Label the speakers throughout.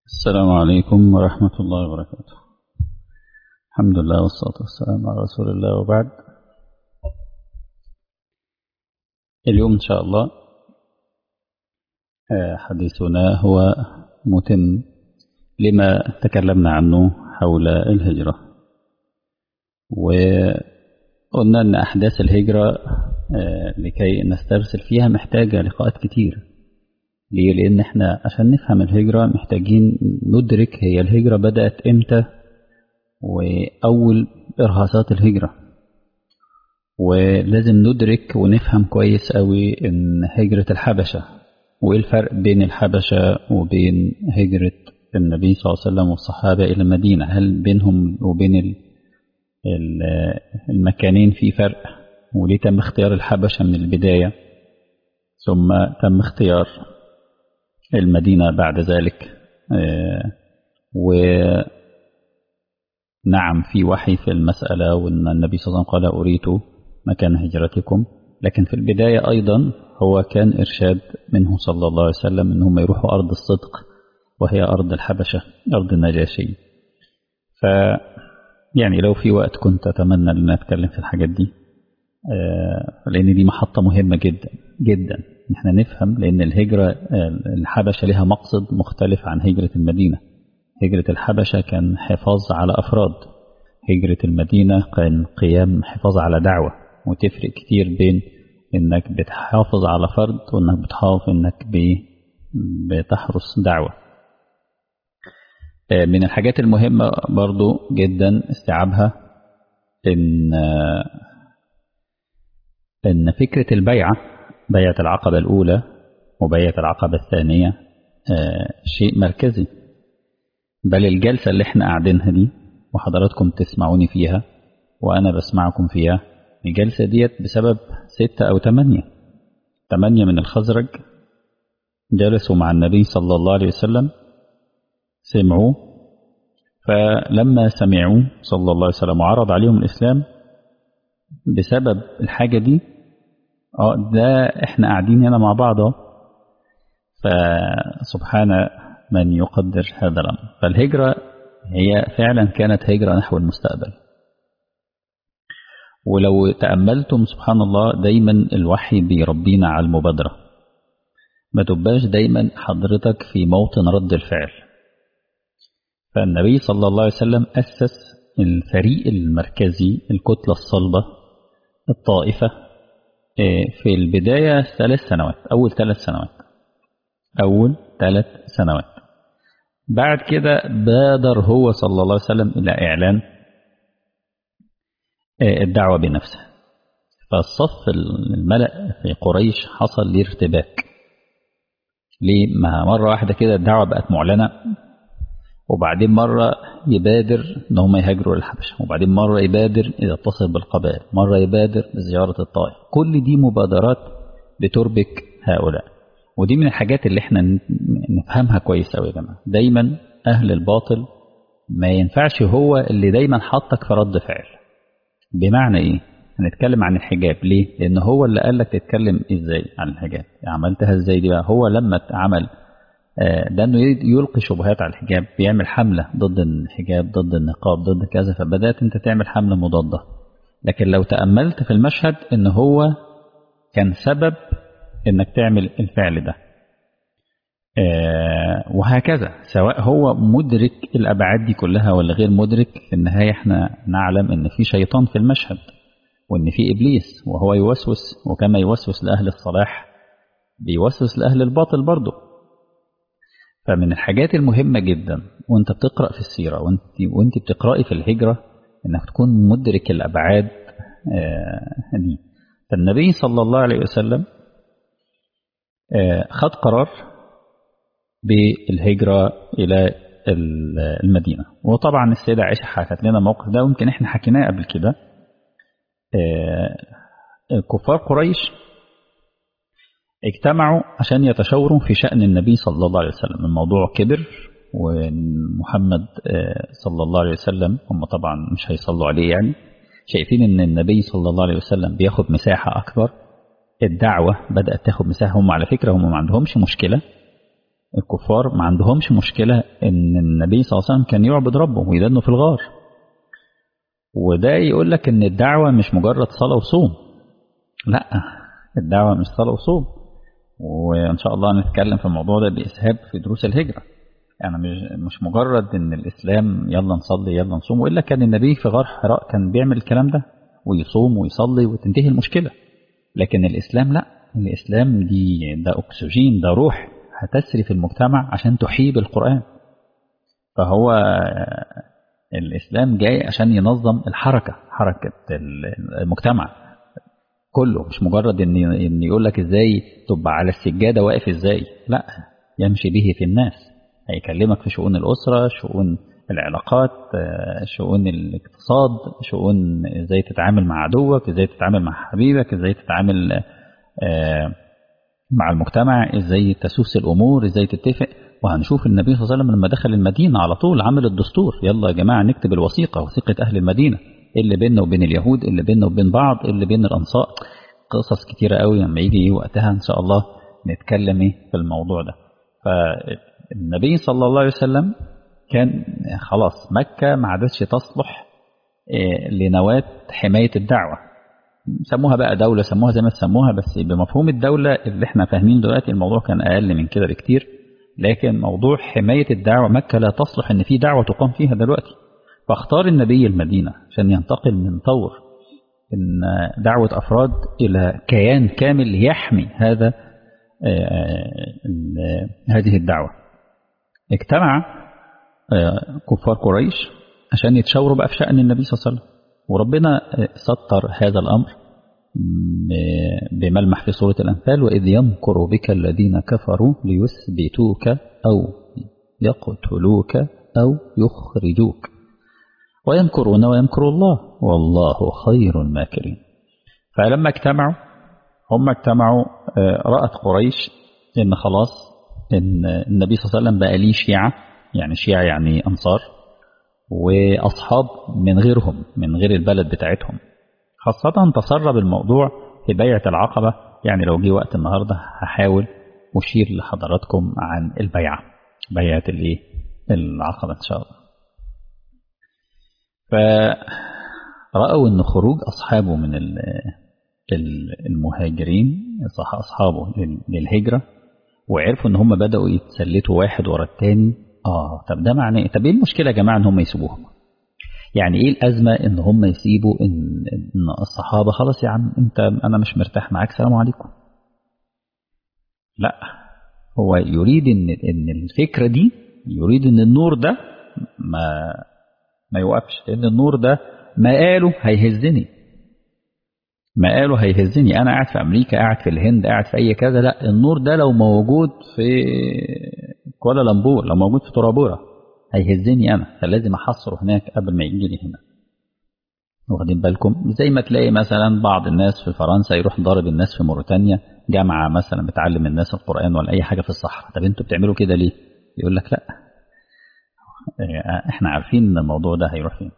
Speaker 1: السلام عليكم ورحمة الله وبركاته الحمد لله والصلاة والسلام على رسول الله وبعد اليوم إن شاء الله حديثنا هو متم لما تكلمنا عنه حول الهجرة وقلنا أن أحداث الهجرة لكي نسترسل فيها محتاجة لقاءات كتير ليه؟ لأن احنا عشان نفهم الهجرة محتاجين ندرك هي الهجرة بدأت امتى وأول إرهاصات الهجرة ولازم ندرك ونفهم كويس قوي إن هجرة الحبشة وإيه الفرق بين الحبشة وبين هجرة النبي صلى الله عليه وسلم والصحابة إلى المدينة هل بينهم وبين المكانين في فرق وليه تم اختيار الحبشة من البداية ثم تم اختيار المدينة بعد ذلك ونعم في وحي في المسألة وأن النبي صلى الله عليه وسلم قال أريت مكان هجرتكم لكن في البداية أيضا هو كان إرشاد منه صلى الله عليه وسلم أنهم يروحوا أرض الصدق وهي أرض الحبشة أرض النجاشي ف يعني لو في وقت كنت أتمنى أن أتكلم في الحاجات دي لأن دي محطة مهمة جدا جدا احنا نفهم لأن الهجرة الحبشة لها مقصد مختلف عن هجرة المدينة هجرة الحبشة كان حفاظ على أفراد هجرة المدينة كان قيام حفاظ على دعوة وتفرق كتير بين انك بتحافظ على فرد وانك بتحافظ انك بتحرس دعوة من الحاجات المهمة برضو جدا استيعابها ان ان فكرة البيعة بيعة العقبة الأولى وبيعة العقبة الثانية شيء مركزي بل الجلسة اللي احنا قاعدينها دي وحضراتكم تسمعوني فيها وأنا بسمعكم فيها الجلسة ديت بسبب ستة أو تمانية تمانية من الخزرج جلسوا مع النبي صلى الله عليه وسلم سمعوا فلما سمعوا صلى الله عليه وسلم وعرض عليهم الإسلام بسبب الحاجة دي اه ده احنا قاعدين هنا مع بعض اهو فسبحان من يقدر هذا الأمر فالهجرة هي فعلا كانت هجرة نحو المستقبل ولو تأملتم سبحان الله دايما الوحي بيربينا على المبادرة ما تبقاش دايما حضرتك في موطن رد الفعل فالنبي صلى الله عليه وسلم أسس الفريق المركزي الكتلة الصلبة الطائفة في البداية ثلاث سنوات أول ثلاث سنوات أول ثلاث سنوات بعد كده بادر هو صلى الله عليه وسلم إلى إعلان الدعوة بنفسه فالصف الملأ في قريش حصل ليه ارتباك ليه ما مرة واحدة كده الدعوة بقت معلنة وبعدين مرة يبادر ان هم يهاجروا للحبشة وبعدين مرة يبادر إذا اتصل بالقبائل مرة يبادر بزيارة الطائف كل دي مبادرات بتربك هؤلاء ودي من الحاجات اللي احنا نفهمها كويس قوي يا جماعة دايما أهل الباطل ما ينفعش هو اللي دايما حطك في رد فعل بمعنى ايه هنتكلم عن الحجاب ليه لان هو اللي قال لك تتكلم ازاي عن الحجاب عملتها ازاي دي بقى هو لما عمل ده انه يلقي شبهات على الحجاب بيعمل حملة ضد الحجاب ضد النقاب ضد كذا فبدأت انت تعمل حملة مضادة لكن لو تأملت في المشهد ان هو كان سبب انك تعمل الفعل ده وهكذا سواء هو مدرك الأبعاد دي كلها ولا غير مدرك في النهاية احنا نعلم ان في شيطان في المشهد وان في إبليس وهو يوسوس وكما يوسوس لأهل الصلاح بيوسوس لأهل الباطل برضه فمن الحاجات المهمة جدا وانت بتقرأ في السيرة وانت, وانت بتقرأي في الهجرة انك تكون مدرك الأبعاد دي فالنبي صلى الله عليه وسلم خد قرار بالهجرة إلى المدينة وطبعا السيدة عائشة حكت لنا الموقف ده ويمكن احنا حكيناه قبل كده كفار قريش اجتمعوا عشان يتشاوروا في شأن النبي صلى الله عليه وسلم الموضوع كبر ومحمد صلى الله عليه وسلم هم طبعا مش هيصلوا عليه يعني شايفين ان النبي صلى الله عليه وسلم بياخد مساحة أكبر الدعوة بدأت تاخد مساحة هم على فكرة هم ما عندهمش مشكلة الكفار ما عندهمش مشكلة ان النبي صلى الله عليه وسلم كان يعبد ربه ويدنه في الغار وده يقول لك ان الدعوة مش مجرد صلاة وصوم لا الدعوة مش صلاة وصوم وان شاء الله نتكلم في الموضوع ده بإسهاب في دروس الهجرة يعني مش مش مجرد ان الاسلام يلا نصلي يلا نصوم والا كان النبي في غار حراء كان بيعمل الكلام ده ويصوم ويصلي وتنتهي المشكله لكن الاسلام لا الاسلام دي ده اكسجين ده روح هتسري في المجتمع عشان تحيي بالقران فهو الاسلام جاي عشان ينظم الحركه حركه المجتمع كله مش مجرد ان ان يقول لك ازاي تبقى على السجاده واقف ازاي لا يمشي به في الناس هيكلمك في شؤون الأسرة شؤون العلاقات شؤون الاقتصاد شؤون ازاي تتعامل مع عدوك ازاي تتعامل مع حبيبك ازاي تتعامل مع المجتمع ازاي تسوس الأمور ازاي تتفق وهنشوف النبي صلى الله عليه وسلم لما دخل المدينة على طول عمل الدستور يلا يا جماعة نكتب الوثيقة وثيقة أهل المدينة اللي بيننا وبين اليهود اللي بيننا وبين بعض اللي بين الأنصار قصص كتيرة قوي لما يجي وقتها إن شاء الله نتكلم في الموضوع ده ف النبي صلى الله عليه وسلم كان خلاص مكة ما عادتش تصلح لنواة حماية الدعوة سموها بقى دولة سموها زي ما تسموها بس بمفهوم الدولة اللي احنا فاهمين دلوقتي الموضوع كان أقل من كده بكتير لكن موضوع حماية الدعوة مكة لا تصلح ان في دعوة تقام فيها دلوقتي فاختار النبي المدينة عشان ينتقل من طور ان دعوة أفراد إلى كيان كامل يحمي هذا هذه الدعوة اجتمع كفار قريش عشان يتشاوروا بقى في شأن النبي صلى الله عليه وسلم وربنا سطر هذا الأمر بملمح في سورة الأنفال وإذ يمكر بك الذين كفروا ليثبتوك أو يقتلوك أو يخرجوك ويمكرون ويمكر الله والله خير الماكرين فلما اجتمعوا هم اجتمعوا رأت قريش إن خلاص إن النبي صلى الله عليه وسلم بقى ليه شيعة يعني شيعة يعني أنصار وأصحاب من غيرهم من غير البلد بتاعتهم خاصة تسرب الموضوع في بيعة العقبة يعني لو جه وقت النهاردة هحاول أشير لحضراتكم عن البيعة بيعة الإيه العقبة إن شاء الله فرأوا أن خروج أصحابه من المهاجرين أصحابه للهجرة وعرفوا ان هم بدأوا يتسلتوا واحد ورا التاني اه طب ده معناه طب ايه المشكلة يا جماعة ان هم يسيبوهم يعني ايه الازمة ان هم يسيبوا ان, إن الصحابة خلاص يا عم انت انا مش مرتاح معاك سلام عليكم لا هو يريد ان ان الفكرة دي يريد ان النور ده ما ما يوقفش لان النور ده ما قاله هيهزني ما قالوا هيهزني انا قاعد في امريكا قاعد في الهند قاعد في اي كذا لا النور ده لو موجود في كوالالمبور لو موجود في تورابورا هيهزني انا فلازم احصره هناك قبل ما يجي لي هنا واخدين بالكم زي ما تلاقي مثلا بعض الناس في فرنسا يروح ضارب الناس في موريتانيا جامعه مثلا بتعلم الناس القران ولا اي حاجه في الصحراء طب انتوا بتعملوا كده ليه يقول لك لا احنا عارفين ان الموضوع ده هيروح فين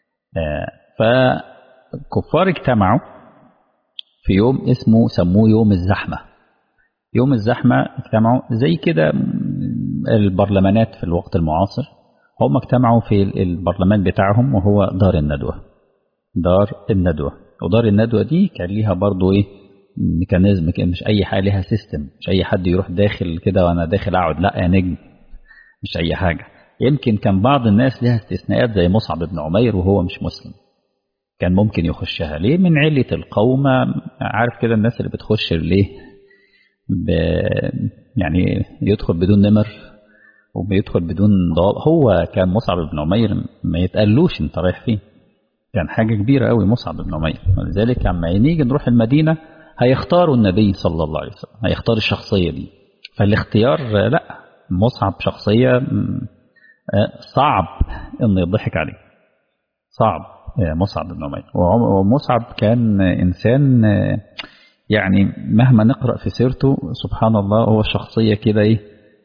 Speaker 1: فكفار اجتمعوا في يوم اسمه سموه يوم الزحمة يوم الزحمة اجتمعوا زي كده البرلمانات في الوقت المعاصر هم اجتمعوا في البرلمان بتاعهم وهو دار الندوة دار الندوة ودار الندوة دي كان ليها برضو ايه ميكانيزم مش اي حاجة ليها سيستم مش اي حد يروح داخل كده وانا داخل اقعد لا يا نجم مش اي حاجة يمكن كان بعض الناس لها استثناءات زي مصعب بن عمير وهو مش مسلم كان ممكن يخشها ليه من علة القومة عارف كده الناس اللي بتخش ليه ب... يعني يدخل بدون نمر وبيدخل بدون ضوابط هو كان مصعب بن عمير ما يتقالوش انت رايح فين كان حاجة كبيرة قوي مصعب بن عمير ولذلك لما نيجي نروح المدينة هيختاروا النبي صلى الله عليه وسلم هيختار الشخصية دي فالاختيار لا مصعب شخصية صعب انه يضحك عليه صعب مصعب بن عمير ومصعب كان إنسان يعني مهما نقرأ في سيرته سبحان الله هو شخصية كده إيه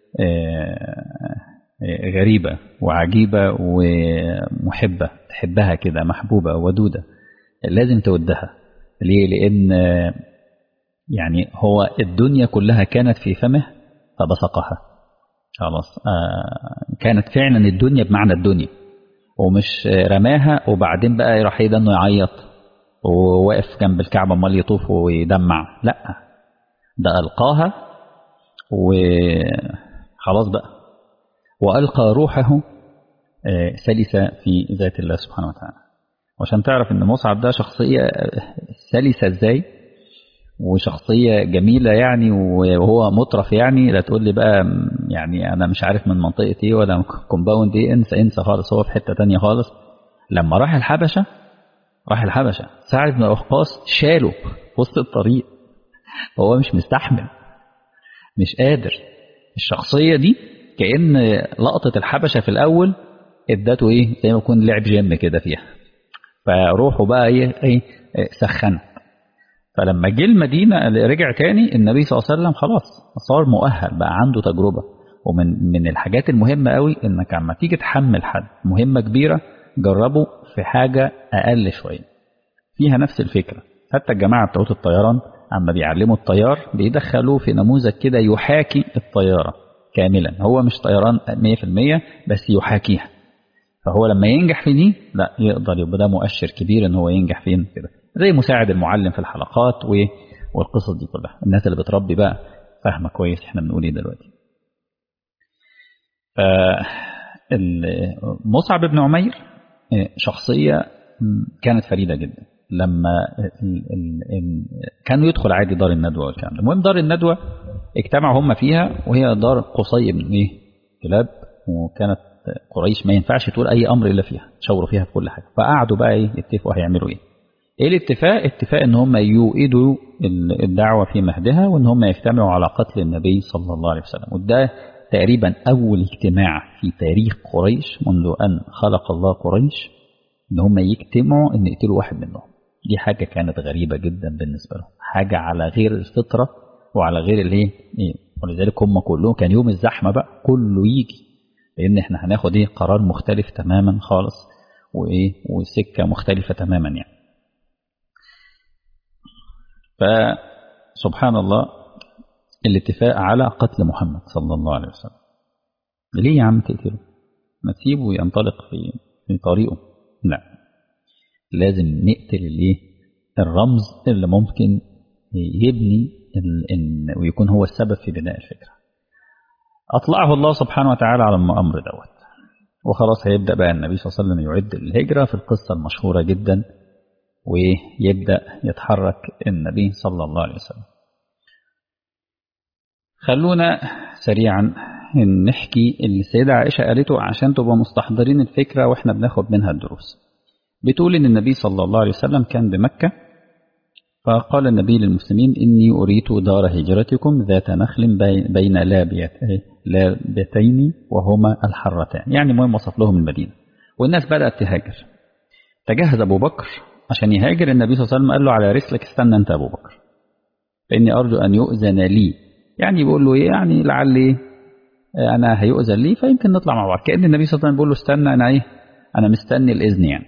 Speaker 1: غريبة وعجيبة ومحبة تحبها كده محبوبة ودودة لازم تودها ليه لأن يعني هو الدنيا كلها كانت في فمه فبصقها خلاص آه كانت فعلا الدنيا بمعنى الدنيا ومش رماها وبعدين بقى راح ايه انه يعيط وواقف جنب الكعبة امال يطوف ويدمع لا ده ألقاها وخلاص بقى وألقى روحه سلسة في ذات الله سبحانه وتعالى وعشان تعرف ان مصعب ده شخصية سلسة ازاي وشخصية جميلة يعني وهو مطرف يعني لا تقول لي بقى يعني أنا مش عارف من منطقة إيه ولا كومباوند إيه انسى انسى خالص هو في حتة تانية خالص لما راح الحبشة راح الحبشة سعد بن وقاص شاله وسط الطريق هو مش مستحمل مش قادر الشخصية دي كأن لقطة الحبشة في الأول ادته إيه زي ما يكون لعب جيم كده فيها فروحه بقى إيه, إيه سخنت فلما جه المدينة رجع تاني النبي صلى الله عليه وسلم خلاص صار مؤهل بقى عنده تجربة ومن من الحاجات المهمة قوي انك لما تيجي تحمل حد مهمة كبيرة جربه في حاجة أقل شوية فيها نفس الفكرة حتى الجماعة بتوع الطيران اما بيعلموا الطيار بيدخلوه في نموذج كده يحاكي الطيارة كاملا هو مش طيران 100% بس يحاكيها فهو لما ينجح في دي لا يقدر يبقى ده مؤشر كبير ان هو ينجح فين كده زي مساعد المعلم في الحلقات والقصص دي كلها الناس اللي بتربي بقى فاهمه كويس احنا بنقول ايه دلوقتي مصعب بن عمير شخصيه كانت فريده جدا لما كانوا يدخل عادي دار الندوه والكلام ده المهم دار الندوه اجتمعوا هم فيها وهي دار قصي بن ايه كلاب وكانت قريش ما ينفعش تقول اي امر الا فيها تشاوروا فيها في كل حاجه فقعدوا بقى ايه يتفقوا هيعملوا ايه ايه الاتفاق اتفاق ان هم يوئدوا الدعوه في مهدها وان هم يجتمعوا على قتل النبي صلى الله عليه وسلم وده تقريبا اول اجتماع في تاريخ قريش منذ ان خلق الله قريش ان هم يجتمعوا ان يقتلوا واحد منهم دي حاجه كانت غريبه جدا بالنسبه لهم حاجه على غير الفطره وعلى غير الايه إيه؟ ولذلك هم كلهم كان يوم الزحمه بقى كله يجي لان احنا هناخد ايه قرار مختلف تماما خالص وايه وسكه مختلفه تماما يعني فسبحان الله الاتفاق على قتل محمد صلى الله عليه وسلم ليه يا عم تقتله ما تسيبه ينطلق في في طريقه لا لازم نقتل الايه الرمز اللي ممكن يبني إن ويكون هو السبب في بناء الفكره اطلعه الله سبحانه وتعالى على الامر دوت وخلاص هيبدا بقى النبي صلى الله عليه وسلم يعد الهجره في القصه المشهوره جدا ويبدأ يتحرك النبي صلى الله عليه وسلم خلونا سريعا نحكي اللي السيدة عائشة قالته عشان تبقى مستحضرين الفكرة واحنا بناخد منها الدروس بتقول ان النبي صلى الله عليه وسلم كان بمكة فقال النبي للمسلمين إني أريت دار هجرتكم ذات نخل بين لابتين وهما الحرتان يعني مهم وصف لهم المدينة والناس بدأت تهاجر تجهز أبو بكر عشان يهاجر النبي صلى الله عليه وسلم قال له على رسلك استنى أنت أبو بكر فإني أرجو أن يؤذن لي يعني بيقول له إيه يعني لعلي أنا هيؤذن لي فيمكن نطلع مع بعض كأن النبي صلى الله عليه وسلم بيقول له استنى أنا إيه أنا مستني الإذن يعني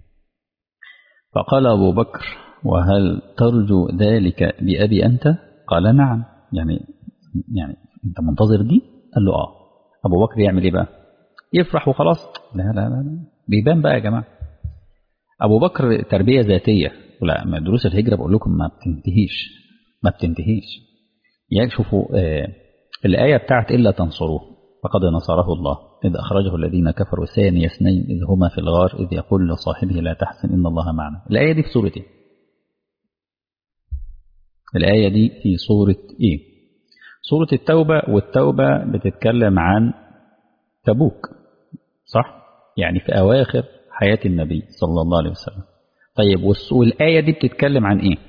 Speaker 1: فقال أبو بكر وهل ترجو ذلك بأبي أنت قال نعم يعني يعني أنت منتظر دي قال له آه أبو بكر يعمل إيه بقى يفرح وخلاص لا لا لا, لا. بيبان بقى يا جماعة أبو بكر تربية ذاتية لا ما دروس الهجرة بقول لكم ما بتنتهيش ما بتنتهيش يعني شوفوا آه الآية بتاعت إلا تنصروه فقد نصره الله إذ أخرجه الذين كفروا ثاني اثنين إذ هما في الغار إذ يقول لصاحبه لا تحزن إن الله معنا الآية دي في سورة إيه؟ الآية دي في سورة إيه؟ سورة التوبة والتوبة بتتكلم عن تبوك صح؟ يعني في أواخر حياة النبي صلى الله عليه وسلم طيب والآية دي بتتكلم عن إيه؟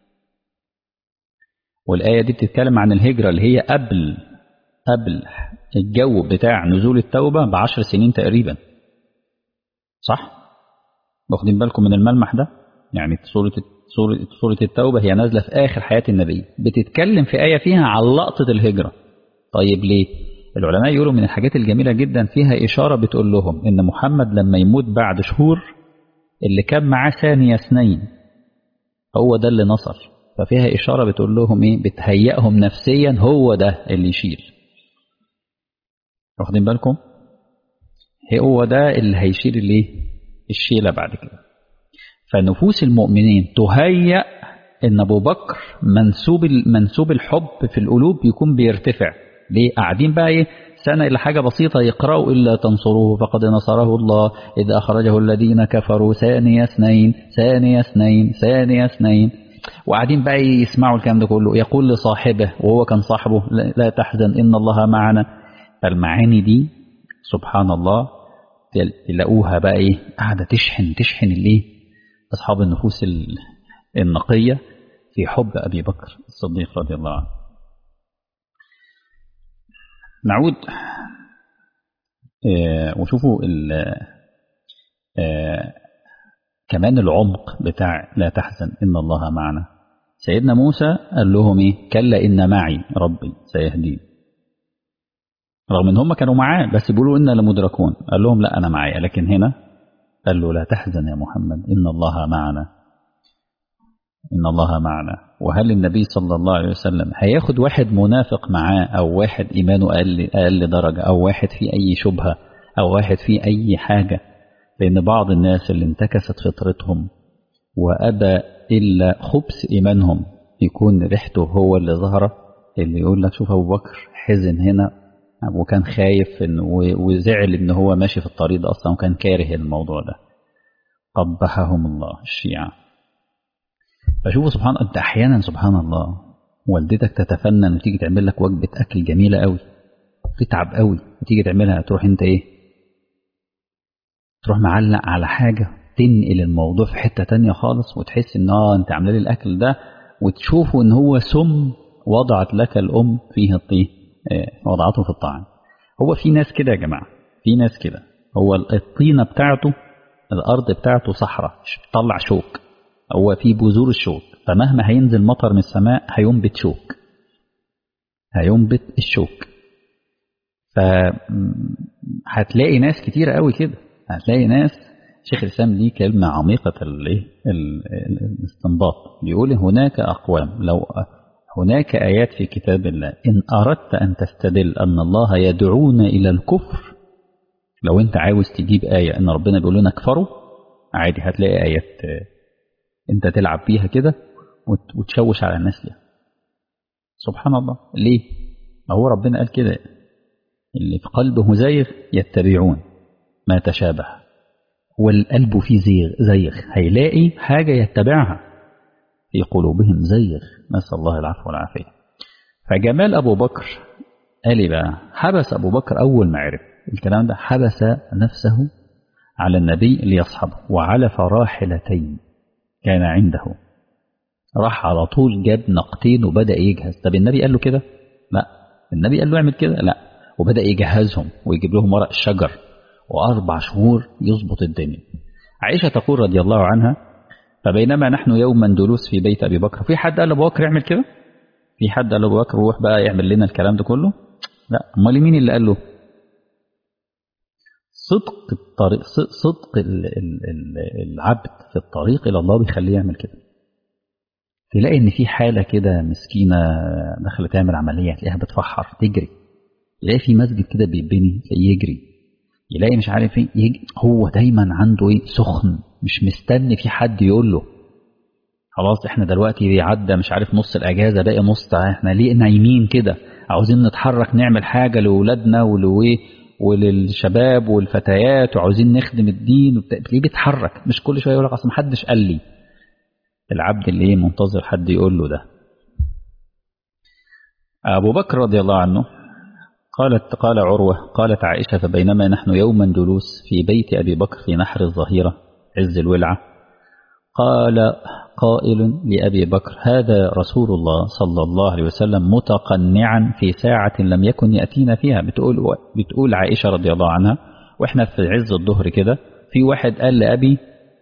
Speaker 1: والآية دي بتتكلم عن الهجرة اللي هي قبل قبل الجو بتاع نزول التوبة بعشر سنين تقريبا صح؟ واخدين بالكم من الملمح ده؟ يعني سورة سورة, سورة التوبة هي نازلة في آخر حياة النبي بتتكلم في آية فيها عن لقطة الهجرة طيب ليه؟ العلماء يقولوا من الحاجات الجميلة جدا فيها إشارة بتقول لهم إن محمد لما يموت بعد شهور اللي كان معاه ثاني اثنين هو ده اللي نصر ففيها إشارة بتقول لهم إيه بتهيئهم نفسيا هو ده اللي يشيل واخدين بالكم هو ده اللي هيشيل الايه الشيلة بعد كده فنفوس المؤمنين تهيأ ان ابو بكر منسوب منسوب الحب في القلوب يكون بيرتفع ليه قاعدين بقى ايه سنة إلى حاجة بسيطة يقرأوا إلا تنصروه فقد نصره الله إذ أخرجه الذين كفروا ثاني اثنين ثاني اثنين ثاني اثنين وقاعدين بقى يسمعوا الكلام ده كله يقول لصاحبه وهو كان صاحبه لا تحزن إن الله معنا فالمعاني دي سبحان الله تلاقوها بقى إيه قاعدة تشحن تشحن الإيه أصحاب النفوس النقية في حب أبي بكر الصديق رضي الله عنه نعود آه وشوفوا آه كمان العمق بتاع لا تحزن إن الله معنا سيدنا موسى قال لهم إيه كلا إن معي ربي سيهدين رغم إن هم كانوا معاه بس بيقولوا إنا لمدركون قال لهم لا أنا معايا لكن هنا قال له لا تحزن يا محمد إن الله معنا إن الله معنا وهل النبي صلى الله عليه وسلم هياخد واحد منافق معاه أو واحد إيمانه أقل, أقل درجة أو واحد فيه أي شبهة أو واحد فيه أي حاجة لأن بعض الناس اللي انتكست فطرتهم وأبى إلا خبث إيمانهم يكون ريحته هو اللي ظهر اللي يقول لك شوف أبو بكر حزن هنا وكان خايف وزعل إن هو ماشي في الطريق ده أصلا وكان كاره الموضوع ده قبحهم الله الشيعة فشوفوا سبحان انت احيانا سبحان الله والدتك تتفنن وتيجي تعمل لك وجبه اكل جميله قوي تتعب قوي وتيجي تعملها تروح انت ايه تروح معلق على حاجه تنقل الموضوع في حته تانية خالص وتحس ان اه انت عامله لي الاكل ده وتشوفه ان هو سم وضعت لك الام فيه الطيه وضعته في الطعام هو في ناس كده يا جماعه في ناس كده هو الطينه بتاعته الارض بتاعته صحراء بتطلع شوك هو في بذور الشوك فمهما هينزل مطر من السماء هينبت شوك هينبت الشوك فهتلاقي ناس كتيرة قوي كده هتلاقي ناس شيخ الإسلام دي كلمة عميقة الاستنباط بيقول هناك أقوام لو هناك آيات في كتاب الله إن أردت أن تستدل أن الله يدعونا إلى الكفر لو أنت عاوز تجيب آية أن ربنا بيقول لنا كفروا عادي هتلاقي آيات انت تلعب بيها كده وتشوش على الناس ليها سبحان الله ليه ما هو ربنا قال كده اللي في قلبه زيغ يتبعون ما تشابه والقلب فيه زيغ زيغ هيلاقي حاجة يتبعها في قلوبهم زيغ نسأل الله العفو والعافية فجمال أبو بكر قال بقى حبس أبو بكر أول ما عرف الكلام ده حبس نفسه على النبي ليصحبه وعلى فراحلتين كان عنده راح على طول جاب نقطين وبدأ يجهز طب النبي قال له كده لا النبي قال له اعمل كده لا وبدأ يجهزهم ويجيب لهم ورق الشجر وأربع شهور يظبط الدنيا عائشة تقول رضي الله عنها فبينما نحن يوما جلوس في بيت أبي بكر في حد قال لأبو بكر اعمل كده في حد قال لأبو بكر روح بقى يعمل لنا الكلام ده كله لا امال مين اللي قال له صدق الطريق صدق العبد في الطريق الى الله بيخليه يعمل كده تلاقي ان في حاله كده مسكينه داخله تعمل عمليه تلاقيها بتفحر تجري يلاقي في مسجد كده بيتبني تلاقيه يجري يلاقي مش عارف ايه يجري هو دايما عنده ايه سخن مش مستني في حد يقول له خلاص احنا دلوقتي عدى مش عارف نص الاجازه باقي نص احنا ليه نايمين كده عاوزين نتحرك نعمل حاجه لاولادنا ولويه وللشباب والفتيات وعاوزين نخدم الدين ليه بيتحرك مش كل شويه يقول لك اصل محدش قال لي العبد اللي ايه منتظر حد يقول له ده ابو بكر رضي الله عنه قالت قال عروه قالت عائشه فبينما نحن يوما جلوس في بيت ابي بكر في نحر الظهيره عز الولعه قال قائل لأبي بكر هذا رسول الله صلى الله عليه وسلم متقنعا في ساعة لم يكن يأتينا فيها بتقول, بتقول عائشة رضي الله عنها وإحنا في عز الظهر كده في واحد قال لأبي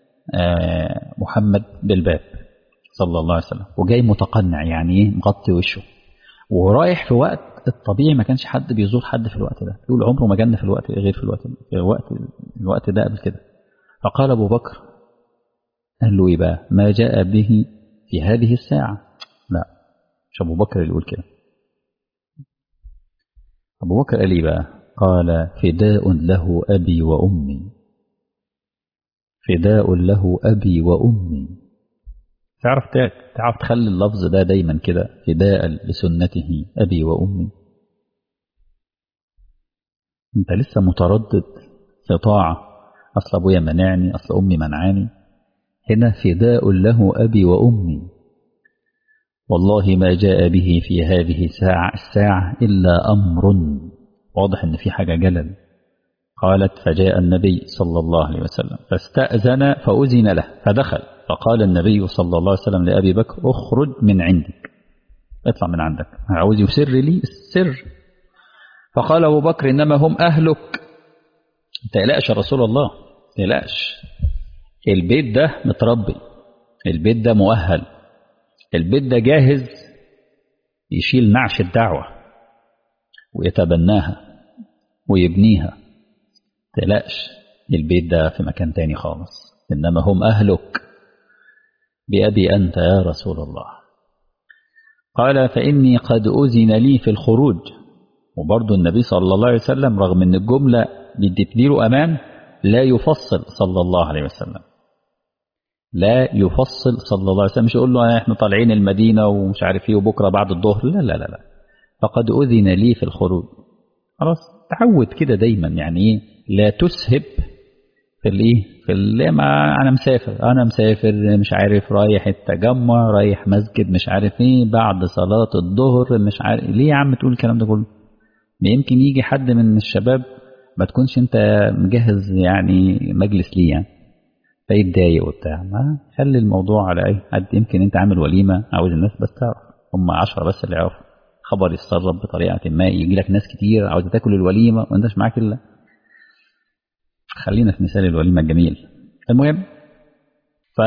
Speaker 1: محمد بالباب صلى الله عليه وسلم وجاي متقنع يعني ايه مغطي وشه ورايح في وقت الطبيعي ما كانش حد بيزور حد في الوقت ده يقول عمره ما جالنا في الوقت غير في الوقت في الوقت الوقت ده قبل كده فقال ابو بكر قال له ايه بقى ما جاء به في هذه الساعة لا مش ابو بكر اللي يقول كده ابو بكر قال ايه بقى قال فداء له أبي وأمي فداء له أبي وأمي تعرف تعرف تخلي اللفظ ده دايما كده فداء لسنته أبي وأمي أنت لسه متردد في طاعة أصل أبويا منعني أصل أمي منعاني هنا فداء له أبي وأمي والله ما جاء به في هذه الساعة, الساعة إلا أمر واضح أن في حاجة جلل قالت فجاء النبي صلى الله عليه وسلم فاستأذن فأذن له فدخل فقال النبي صلى الله عليه وسلم لأبي بكر اخرج من عندك اطلع من عندك عاوز يسر لي السر فقال أبو بكر إنما هم أهلك تقلقش يا رسول الله تقلقش البيت ده متربي البيت ده مؤهل البيت ده جاهز يشيل نعش الدعوة ويتبناها ويبنيها تقلقش البيت ده في مكان تاني خالص إنما هم أهلك بأبي أنت يا رسول الله قال فإني قد أذن لي في الخروج وبرضه النبي صلى الله عليه وسلم رغم أن الجملة بتديله أمان لا يفصل صلى الله عليه وسلم لا يفصل صلى الله عليه وسلم مش يقول له احنا طالعين المدينة ومش عارف ايه وبكرة بعد الظهر لا لا لا لا فقد أذن لي في الخروج خلاص تعود كده دايما يعني ايه لا تسهب في الايه في اللي ما انا مسافر انا مسافر مش عارف رايح التجمع رايح مسجد مش عارف ايه بعد صلاة الظهر مش عارف ليه يا عم تقول الكلام ده كله ما يمكن يجي حد من الشباب ما تكونش انت مجهز يعني مجلس ليه يعني فيتضايق وبتاع ما خلي الموضوع على اي حد يمكن انت عامل وليمه عاوز الناس بس تعرف هم عشرة بس اللي يعرفوا خبر يتسرب بطريقه ما يجي لك ناس كتير عاوز تاكل الوليمه وانتش معاك الا خلينا في مثال الوليمه الجميل المهم ف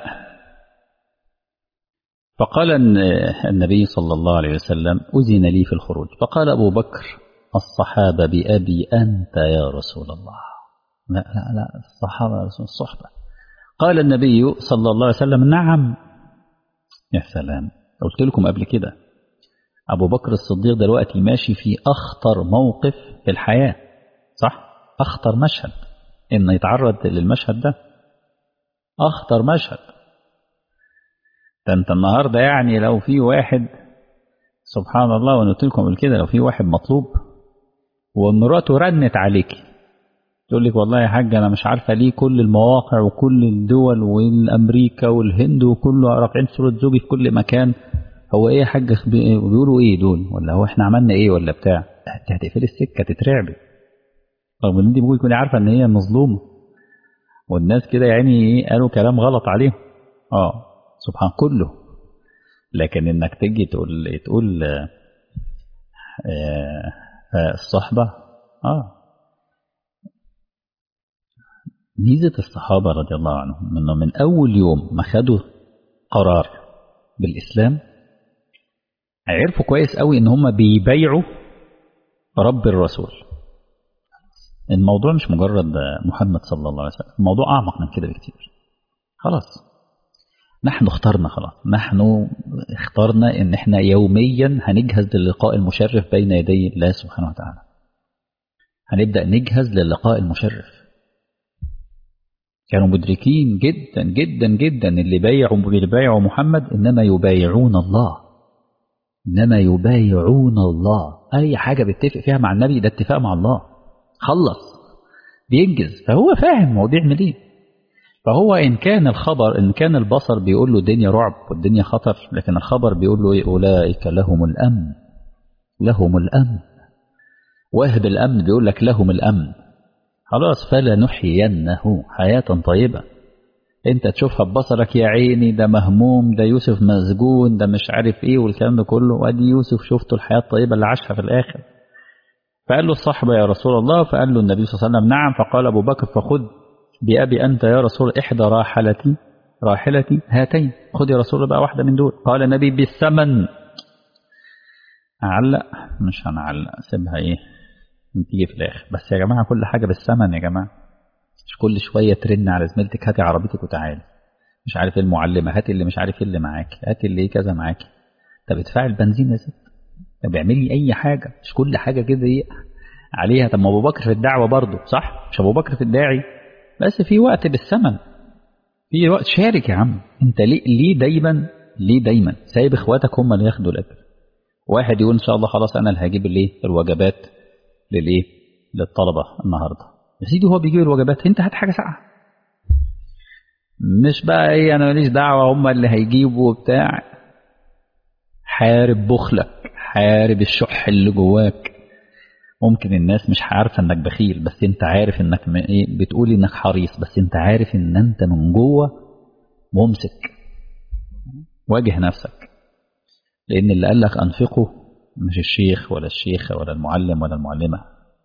Speaker 1: فقال النبي صلى الله عليه وسلم أذن لي في الخروج فقال أبو بكر الصحابة بأبي أنت يا رسول الله لا لا لا الصحابة رسول الصحبة قال النبي صلى الله عليه وسلم نعم يا سلام قلت لكم قبل كده أبو بكر الصديق دلوقتي ماشي في أخطر موقف في الحياة صح أخطر مشهد إنه يتعرض للمشهد ده أخطر مشهد ده أنت النهاردة يعني لو في واحد سبحان الله وأنا قلت لكم قبل كده لو في واحد مطلوب ومراته رنت عليكي تقول لك والله يا حاج انا مش عارفه ليه كل المواقع وكل الدول والامريكا والهند وكله رافعين صوره زوجي في كل مكان هو ايه يا حاج بيقولوا ايه دول ولا هو احنا عملنا ايه ولا بتاع انت هتقفلي السكه تترعبي رغم ان انت ممكن تكوني عارفه ان هي مظلومه والناس كده يعني ايه قالوا كلام غلط عليهم اه سبحان كله لكن انك تيجي تقول تقول آه آه الصحبه اه ميزة الصحابة رضي الله عنهم أنه من أول يوم ما خدوا قرار بالإسلام عرفوا كويس قوي أن هم بيبيعوا رب الرسول الموضوع مش مجرد محمد صلى الله عليه وسلم الموضوع أعمق من كده بكتير خلاص نحن اخترنا خلاص نحن اخترنا ان احنا يوميا هنجهز للقاء المشرف بين يدي الله سبحانه وتعالى هنبدأ نجهز للقاء المشرف كانوا مدركين جدا جدا جدا اللي بايعوا اللي بايعوا محمد انما يبايعون الله انما يبايعون الله اي حاجه بيتفق فيها مع النبي ده اتفاق مع الله خلص بينجز فهو فاهم هو بيعمل ايه فهو ان كان الخبر ان كان البصر بيقول له الدنيا رعب والدنيا خطر لكن الخبر بيقول له ايه اولئك لهم الامن لهم الامن واهب الامن بيقول لك لهم الامن خلاص فلنحيينه حياة طيبة انت تشوفها ببصرك يا عيني ده مهموم ده يوسف مسجون ده مش عارف ايه والكلام ده كله وادي يوسف شفته الحياة الطيبة اللي عاشها في الاخر فقال له الصحبة يا رسول الله فقال له النبي صلى الله عليه وسلم نعم فقال ابو بكر فخذ بأبي أنت يا رسول إحدى راحلتي راحلتي هاتين خذ يا رسول بقى واحدة من دول قال النبي بالثمن أعلق مش هنعلق سيبها إيه تيجي في الاخر بس يا جماعه كل حاجه بالثمن يا جماعه مش كل شويه ترن على زميلتك هاتي عربيتك وتعالي مش عارف ايه المعلمه هاتي اللي مش عارف ايه اللي معاكي هاتي اللي ايه كذا معاكي طب ادفعي البنزين يا ست طب اعملي اي حاجه مش كل حاجه كده ايه عليها طب ما ابو بكر في الدعوه برضه صح مش ابو بكر في الداعي بس في وقت بالثمن في وقت شارك يا عم انت ليه ليه دايما ليه دايما سايب اخواتك هم اللي ياخدوا الاجر واحد يقول ان شاء الله خلاص انا اللي هجيب الايه الوجبات للايه للطلبه النهارده يا سيدي هو بيجيب الوجبات انت هات حاجه ساقعه مش بقى ايه انا ماليش دعوه هم اللي هيجيبوا بتاع حارب بخلك حارب الشح اللي جواك ممكن الناس مش عارفه انك بخيل بس انت عارف انك م- ايه بتقول انك حريص بس انت عارف ان انت من جوه ممسك واجه نفسك لان اللي قال لك انفقه مش الشيخ ولا الشيخه ولا المعلم ولا المعلمه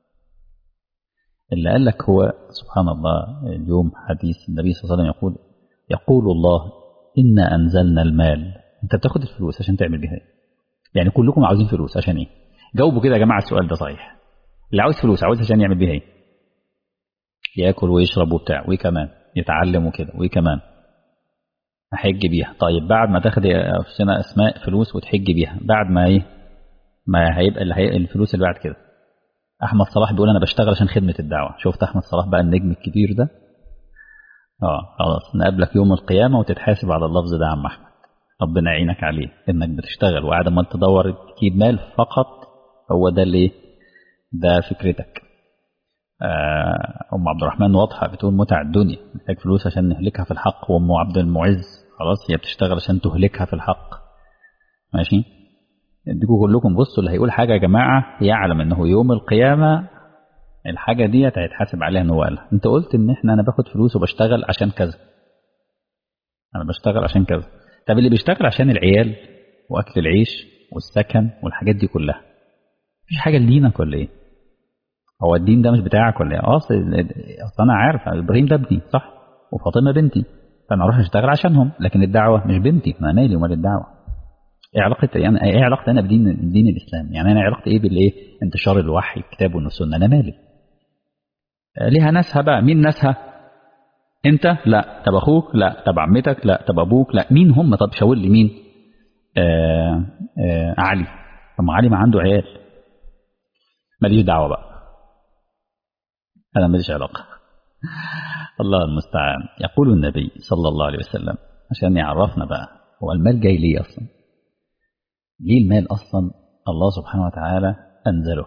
Speaker 1: اللي قال لك هو سبحان الله اليوم حديث النبي صلى الله عليه وسلم يقول يقول الله إنا أنزلنا المال أنت بتاخد الفلوس عشان تعمل بيها إيه؟ يعني كلكم عاوزين فلوس عشان إيه؟ جاوبوا كده يا جماعة السؤال ده صحيح اللي عاوز فلوس عاوز عشان يعمل بيها إيه؟ ياكل ويشرب وبتاع وإيه كمان؟ يتعلم وكده وإيه كمان؟ أحج بيها طيب بعد ما تاخد يا أفسنا أسماء فلوس وتحج بيها بعد ما إيه؟ ما هيبقى اللي هي الفلوس اللي بعد كده احمد صلاح بيقول انا بشتغل عشان خدمه الدعوه شفت احمد صلاح بقى النجم الكبير ده اه خلاص نقابلك يوم القيامه وتتحاسب على اللفظ ده يا عم احمد ربنا يعينك عليه انك بتشتغل وقاعد ما تدور تجيب مال فقط هو ده اللي ده فكرتك آه، ام عبد الرحمن واضحه بتقول متع الدنيا محتاج فلوس عشان نهلكها في الحق وام عبد المعز خلاص هي بتشتغل عشان تهلكها في الحق ماشي اديكوا كلكم بصوا اللي هيقول حاجه يا جماعه يعلم انه يوم القيامه الحاجه ديت هيتحاسب عليها ان هو قالها انت قلت ان احنا انا باخد فلوس وبشتغل عشان كذا انا بشتغل عشان كذا طب اللي بيشتغل عشان العيال واكل العيش والسكن والحاجات دي كلها مفيش حاجه لدينك ولا ايه هو الدين ده مش بتاعك ولا ايه اه اصل أصل انا عارف ابراهيم ده ابني صح وفاطمه بنتي فانا اروح اشتغل عشانهم لكن الدعوه مش بنتي ما مالي ومال الدعوه ايه علاقه يعني ايه علاقتي انا بدين دين الاسلام يعني انا علاقتي ايه بالايه انتشار الوحي الكتاب والسنه انا مالي آه، ليها ناسها بقى مين ناسها انت لا طب اخوك لا طب عمتك لا طب ابوك لا مين هم طب شاور لي مين آه آه علي طب ما علي ما عنده عيال ماليش دعوه بقى انا ماليش علاقه الله المستعان يقول النبي صلى الله عليه وسلم عشان يعرفنا بقى هو المال جاي ليه اصلا ليه المال اصلا الله سبحانه وتعالى انزله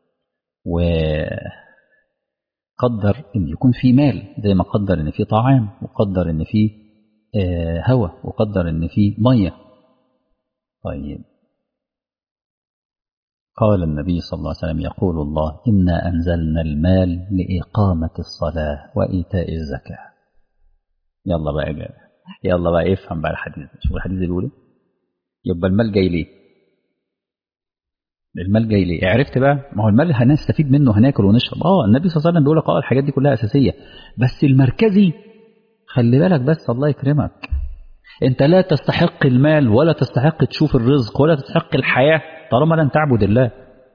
Speaker 1: وقدر ان يكون في مال زي ما قدر ان في طعام وقدر ان في آه، هواء وقدر ان في ميه طيب قال النبي صلى الله عليه وسلم يقول الله إنا أنزلنا المال لإقامة الصلاة وإيتاء الزكاة يلا بقى يا جماعة. يلا بقى افهم بقى الحديث شوف الحديث اللي بيقوله يبقى المال جاي ليه المال جاي ليه عرفت بقى ما هو المال هنستفيد منه هناكل ونشرب اه النبي صلى الله عليه وسلم بيقول لك اه الحاجات دي كلها اساسيه بس المركزي خلي بالك بس الله يكرمك انت لا تستحق المال ولا تستحق تشوف الرزق ولا تستحق الحياه طالما لن تعبد الله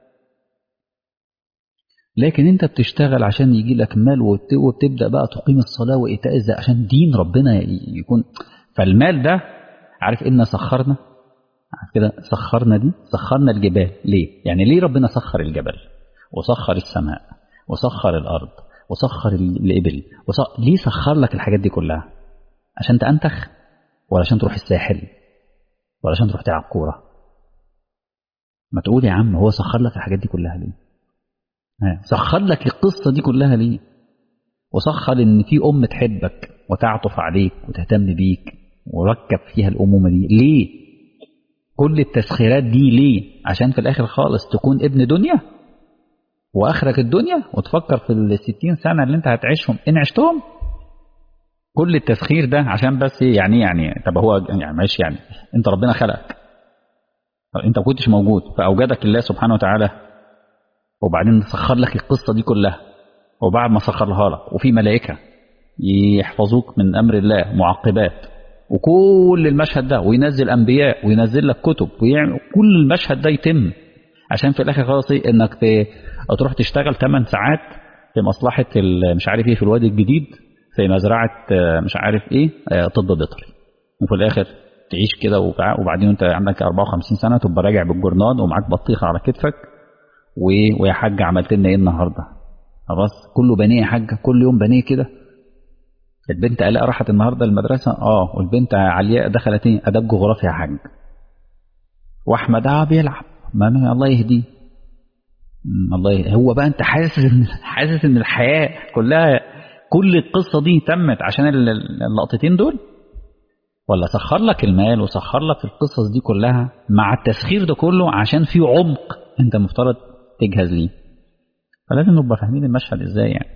Speaker 1: لكن انت بتشتغل عشان يجي لك مال وت- وبتبدا بقى تقيم الصلاه وايتاء الزكاه عشان دين ربنا ي- يكون فالمال ده عارف ان سخرنا عارف كده سخرنا دي سخرنا الجبال ليه يعني ليه ربنا سخر الجبل وسخر السماء وسخر الارض وسخر ال- الابل وسخر... ليه سخر لك الحاجات دي كلها عشان تأنتخ ولا عشان تروح الساحل ولا عشان تروح تلعب كوره ما تقول يا عم هو سخر لك الحاجات دي كلها ليه ها، سخر لك القصة دي كلها ليه وسخر ان في ام تحبك وتعطف عليك وتهتم بيك وركب فيها الامومة دي ليه كل التسخيرات دي ليه عشان في الاخر خالص تكون ابن دنيا واخرك الدنيا وتفكر في الستين سنة اللي انت هتعيشهم ان عشتهم كل التسخير ده عشان بس إيه؟ يعني إيه يعني طب هو يعني ماشي يعني انت ربنا خلقك انت ما كنتش موجود فاوجدك الله سبحانه وتعالى وبعدين سخر لك القصه دي كلها وبعد ما سخرها لك وفي ملائكه يحفظوك من امر الله معقبات وكل المشهد ده وينزل انبياء وينزل لك كتب ويعمل كل المشهد ده يتم عشان في الاخر خلاص إيه؟ انك ت- تروح تشتغل 8 ساعات في مصلحه ال- مش عارف ايه في الوادي الجديد في مزرعه آه، مش عارف ايه آه، طب بيطري وفي الاخر تعيش كده وبع- وبعدين انت عندك 54 سنه تبقى راجع بالجرنان ومعاك بطيخه على كتفك ويا حاج عملت لنا ايه النهارده خلاص كله بنيه يا حاجه كل يوم بنيه كده البنت الاء راحت النهارده المدرسه اه والبنت علياء دخلت ايه اداب جغرافيا يا حاج واحمد اه بيلعب ما الله يهديه الله يهديه. هو بقى انت حاسس ان حاسس ان الحياه كلها كل القصه دي تمت عشان اللقطتين دول ولا سخر لك المال وسخر لك القصص دي كلها مع التسخير ده كله عشان في عمق انت مفترض تجهز ليه فلازم نبقى فاهمين المشهد ازاي يعني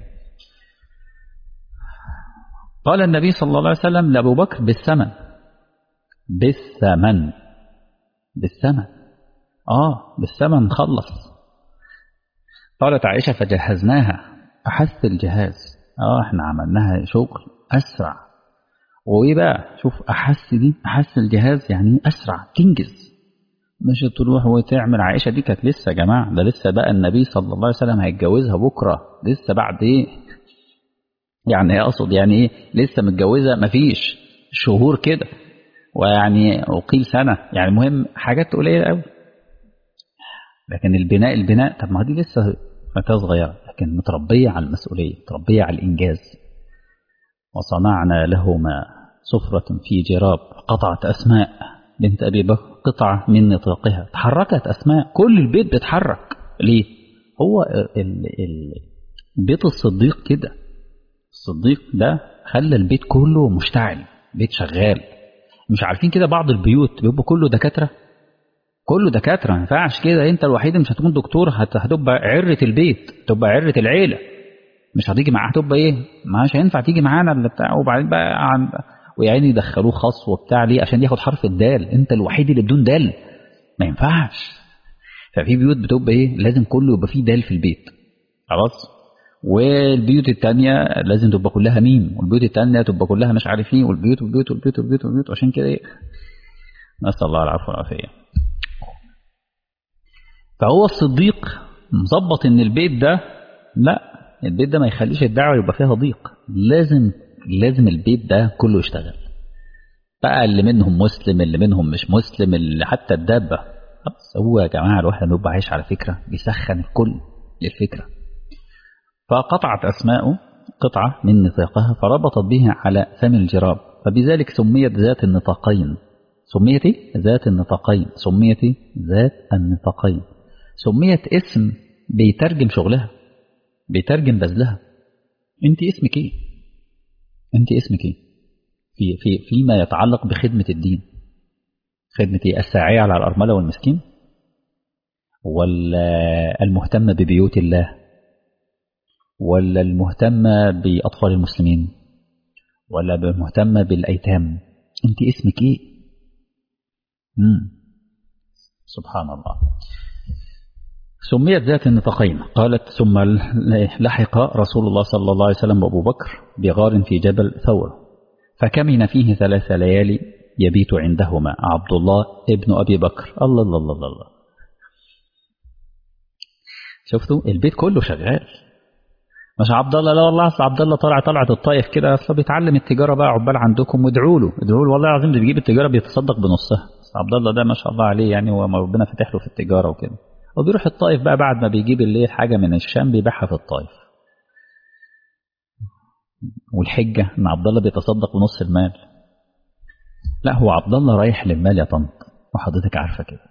Speaker 1: قال النبي صلى الله عليه وسلم لأبو بكر بالثمن بالثمن بالثمن آه بالثمن خلص قالت عائشة فجهزناها أحس الجهاز آه احنا عملناها شغل أسرع وإيه بقى شوف أحس دي أحس الجهاز يعني أسرع تنجز مش تروح وتعمل عائشة دي كانت لسه يا جماعة ده لسه بقى النبي صلى الله عليه وسلم هيتجوزها بكرة لسه بعد إيه يعني اقصد يعني ايه لسه متجوزه مفيش شهور كده ويعني وقيل سنه يعني المهم حاجات قليله قوي لكن البناء البناء طب ما دي لسه فتاه صغيره لكن متربيه على المسؤوليه متربيه على الانجاز وصنعنا لهما سفرة في جراب قطعت أسماء بنت أبي بكر قطعة من نطاقها تحركت أسماء كل البيت بيتحرك ليه؟ هو ال ال بيت الصديق كده الصديق ده خلى البيت كله مشتعل بيت شغال مش عارفين كده بعض البيوت بيبقى كله دكاتره كله دكاتره ما ينفعش كده انت الوحيد مش هتكون دكتور هتبقى عره البيت تبقى عره العيله مش هتيجي معاه هتبقى ايه مش هينفع تيجي معانا اللي بتاع وبعدين بقى عن ويعني يدخلوه خاص وبتاع ليه عشان ياخد حرف الدال انت الوحيد اللي بدون دال ما ينفعش ففي بيوت بتبقى ايه لازم كله يبقى فيه دال في البيت خلاص والبيوت التانية لازم تبقى كلها ميم والبيوت التانية تبقى كلها مش عارف ايه والبيوت والبيوت والبيوت والبيوت والبيوت عشان كده ايه نسأل الله العفو والعافية فهو الصديق مظبط ان البيت ده لا البيت ده ما يخليش الدعوة يبقى فيها ضيق لازم لازم البيت ده كله يشتغل بقى اللي منهم مسلم اللي منهم مش مسلم اللي حتى الدابة خلاص هو يا جماعة الواحد لما يبقى عايش على فكرة بيسخن الكل للفكرة فقطعت أسماء قطعة من نطاقها فربطت به على فم الجراب فبذلك سميت ذات النطاقين سميت ذات النطاقين سميت ذات النطاقين سميت اسم بيترجم شغلها بيترجم بذلها انت اسمك ايه انت اسمك ايه في في فيما يتعلق بخدمة الدين خدمة ايه الساعية على الأرملة والمسكين ولا المهتمة ببيوت الله ولا المهتمة بأطفال المسلمين ولا المهتمة بالأيتام أنت اسمك إيه مم. سبحان الله سميت ذات النطاقين قالت ثم لحق رسول الله صلى الله عليه وسلم وأبو بكر بغار في جبل ثور فكمن فيه ثلاث ليالي يبيت عندهما عبد الله ابن أبي بكر الله الله الله الله شفتوا البيت كله شغال مش عبد الله لا والله اصل عبد الله طالع طلعت الطائف كده اصل بيتعلم التجاره بقى عقبال عندكم وادعوا له ادعوا له والله العظيم اللي بيجيب التجاره بيتصدق بنصها بس عبد الله ده ما شاء الله عليه يعني هو ربنا فاتح له في التجاره وكده وبيروح الطائف بقى بعد ما بيجيب الليل حاجه من الشام بيبيعها في الطائف والحجه ان عبد الله بيتصدق بنص المال لا هو عبد الله رايح للمال يا طنط وحضرتك عارفه كده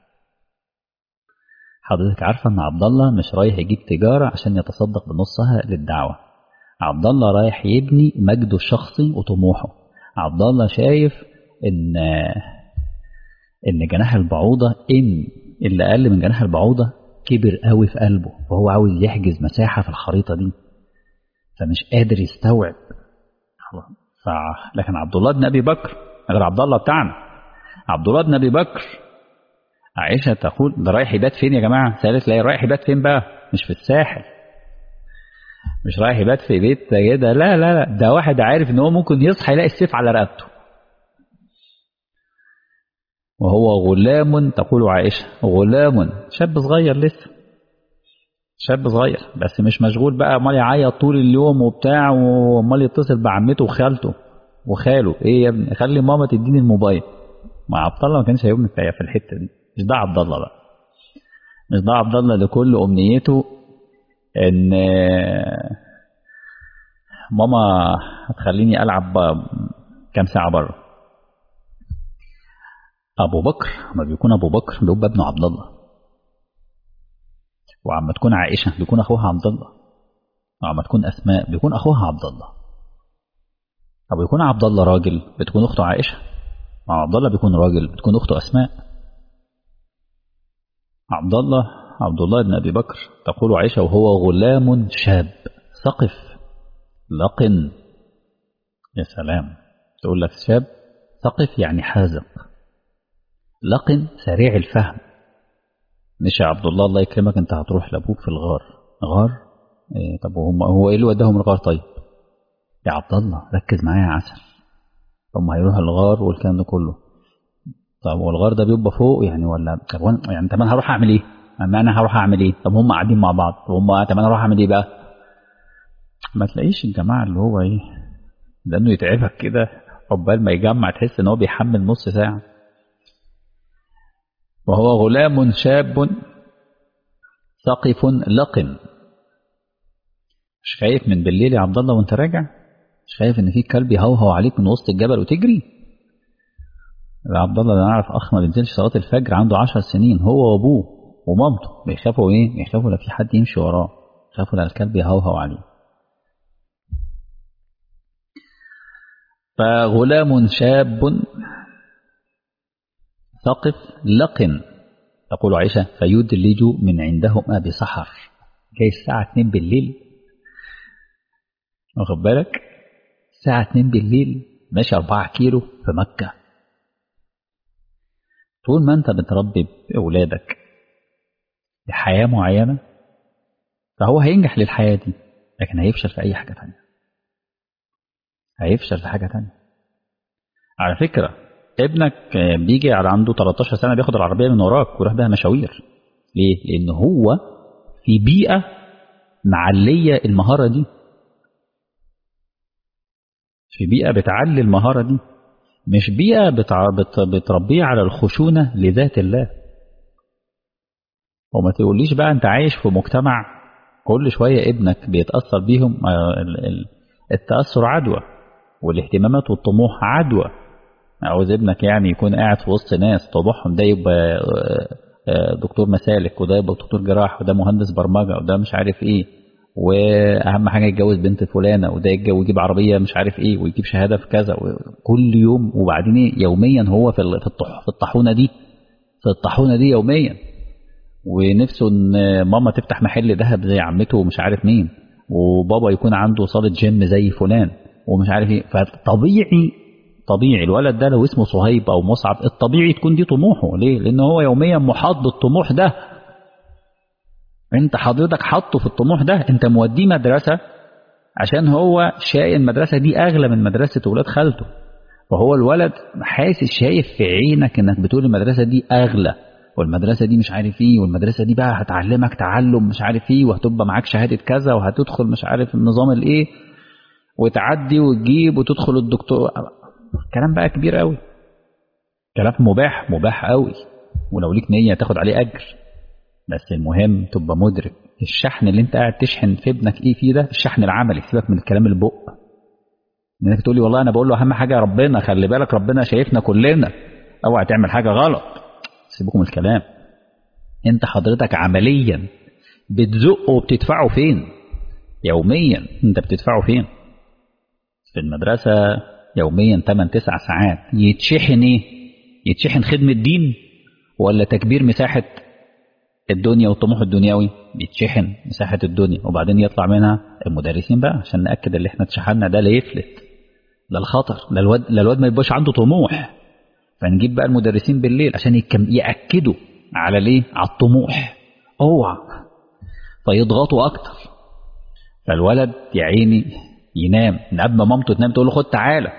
Speaker 1: حضرتك عارفة إن عبد الله مش رايح يجيب تجارة عشان يتصدق بنصها للدعوة عبد الله رايح يبني مجده الشخصي وطموحه عبد الله شايف إن إن جناح البعوضة إن اللي أقل من جناح البعوضة كبر قوي في قلبه وهو عاوز يحجز مساحة في الخريطة دي فمش قادر يستوعب ف... لكن عبد الله بن أبي بكر غير عبد الله بتاعنا عبد الله بن أبي بكر عائشة تقول ده رايح يبات فين يا جماعة سألت لا رايح يبات فين بقى مش في الساحل مش رايح يبات في بيت كده لا لا لا ده واحد عارف ان هو ممكن يصحى يلاقي السيف على رقبته وهو غلام تقول عائشة غلام شاب صغير لسه شاب صغير بس مش مشغول بقى امال يعيط طول اليوم وبتاع وامال يتصل بعمته وخالته وخاله ايه يا ابني خلي ماما تديني الموبايل مع عبد الله ما كانش هيبني في الحته دي مش ده عبد الله بقى مش ده عبد الله اللي كل امنيته ان ماما هتخليني العب كام ساعه بره ابو بكر ما بيكون ابو بكر بيبقى ابن عبد الله وعما تكون عائشه بيكون اخوها عبد الله وعما تكون اسماء بيكون اخوها عبد الله أو يكون عبد الله راجل بتكون أخته عائشة مع عبد الله بيكون راجل بتكون أخته أسماء عبد الله عبد الله بن أبي بكر تقول عائشة وهو غلام شاب ثقف لقن يا سلام تقول لك شاب ثقف يعني حازق لقن سريع الفهم مش يا عبد الله الله يكرمك انت هتروح لابوك في الغار غار إيه طب هم هو ايه اللي وداهم الغار طيب يا عبد الله ركز معايا يا عسل هم هيروحوا الغار والكلام ده كله طب والغار ده بيبقى فوق يعني ولا طب وأنا- يعني طب انا هروح اعمل ايه؟ اما انا هروح اعمل ايه؟ طب هم قاعدين مع بعض طب هم طب انا هروح اعمل ايه بقى؟ ما تلاقيش الجماعه اللي هو ايه لانه يتعبك كده عقبال ما يجمع تحس ان هو بيحمل نص ساعه وهو غلام شاب ثقف لقن مش خايف من بالليل يا عبد الله وانت راجع مش خايف ان في كلب يهوهو عليك من وسط الجبل وتجري يا عبد الله ده انا اعرف اخ ما بينزلش صلاه الفجر عنده عشر سنين هو وابوه ومامته بيخافوا ايه بيخافوا لا في حد يمشي وراه بيخافوا لا الكلب يهوهو عليه فغلام شاب ثقف لقن تقول عائشة فيدلج من عندهما بسحر جاي الساعة 2 بالليل واخد بالك الساعة 2 بالليل ماشي 4 كيلو في مكة طول ما انت بتربي أولادك لحياة معينة فهو هينجح للحياة دي لكن هيفشل في أي حاجة تانية هيفشل في حاجة تانية على فكرة ابنك آه، بيجي على عنده 13 سنة بياخد العربية من وراك ويروح بيها مشاوير ليه؟ لأن هو في بيئة معلية المهارة دي في بيئة بتعلي المهارة دي مش بيئة بتع... بت... بتربيه على الخشونة لذات الله وما تقوليش بقى انت عايش في مجتمع كل شوية ابنك بيتأثر بيهم آه، ال- ال- التأثر عدوى والاهتمامات والطموح عدوى عاوز ابنك يعني يكون قاعد في وسط ناس طموحهم ده يبقى آه، آه، دكتور مسالك وده يبقى دكتور جراح وده مهندس برمجة وده مش عارف ايه واهم حاجه يتجوز بنت فلانه وده يتجوز يجيب عربيه مش عارف ايه ويجيب شهاده في كذا كل يوم وبعدين ايه يوميا هو في ال- في الطح- في الطاحونه دي في الطاحونه دي يوميا ونفسه ان ماما تفتح محل ذهب زي عمته ومش عارف مين وبابا يكون عنده صاله جيم زي فلان ومش عارف ايه فطبيعي طبيعي الولد ده لو اسمه صهيب او مصعب الطبيعي تكون دي طموحه ليه؟ لان هو يوميا محاط بالطموح ده انت حضرتك حاطه في الطموح ده انت موديه مدرسه عشان هو شايف المدرسه دي اغلى من مدرسه ولاد خالته وهو الولد حاسس شايف في عينك انك بتقول المدرسه دي اغلى والمدرسه دي مش عارف ايه والمدرسه دي بقى هتعلمك تعلم مش عارف ايه وهتبقى معاك شهاده كذا وهتدخل مش عارف النظام الايه وتعدي وتجيب وتدخل الدكتور كلام بقى كبير قوي كلام مباح مباح قوي ولو ليك نيه تاخد عليه اجر بس المهم تبقى مدرك الشحن اللي انت قاعد تشحن في ابنك ايه فيه ده الشحن العملي سيبك من الكلام البق انك تقول لي والله انا بقول له اهم حاجه ربنا خلي بالك ربنا شايفنا كلنا اوعى تعمل حاجه غلط سيبكم من الكلام انت حضرتك عمليا بتزقه وبتدفعه فين يوميا انت بتدفعه فين في المدرسه يوميا 8 9 ساعات يتشحن ايه يتشحن خدمه دين ولا تكبير مساحه الدنيا والطموح الدنيوي بيتشحن مساحة الدنيا وبعدين يطلع منها المدرسين بقى عشان نأكد اللي احنا اتشحنا ده لا يفلت ده الخطر ده الواد ده الواد ما يبقاش عنده طموح فنجيب بقى المدرسين بالليل عشان يكم يأكدوا على ليه على الطموح اوعى فيضغطوا اكتر فالولد يا عيني ينام من قبل ما مامته تنام تقول له خد تعالى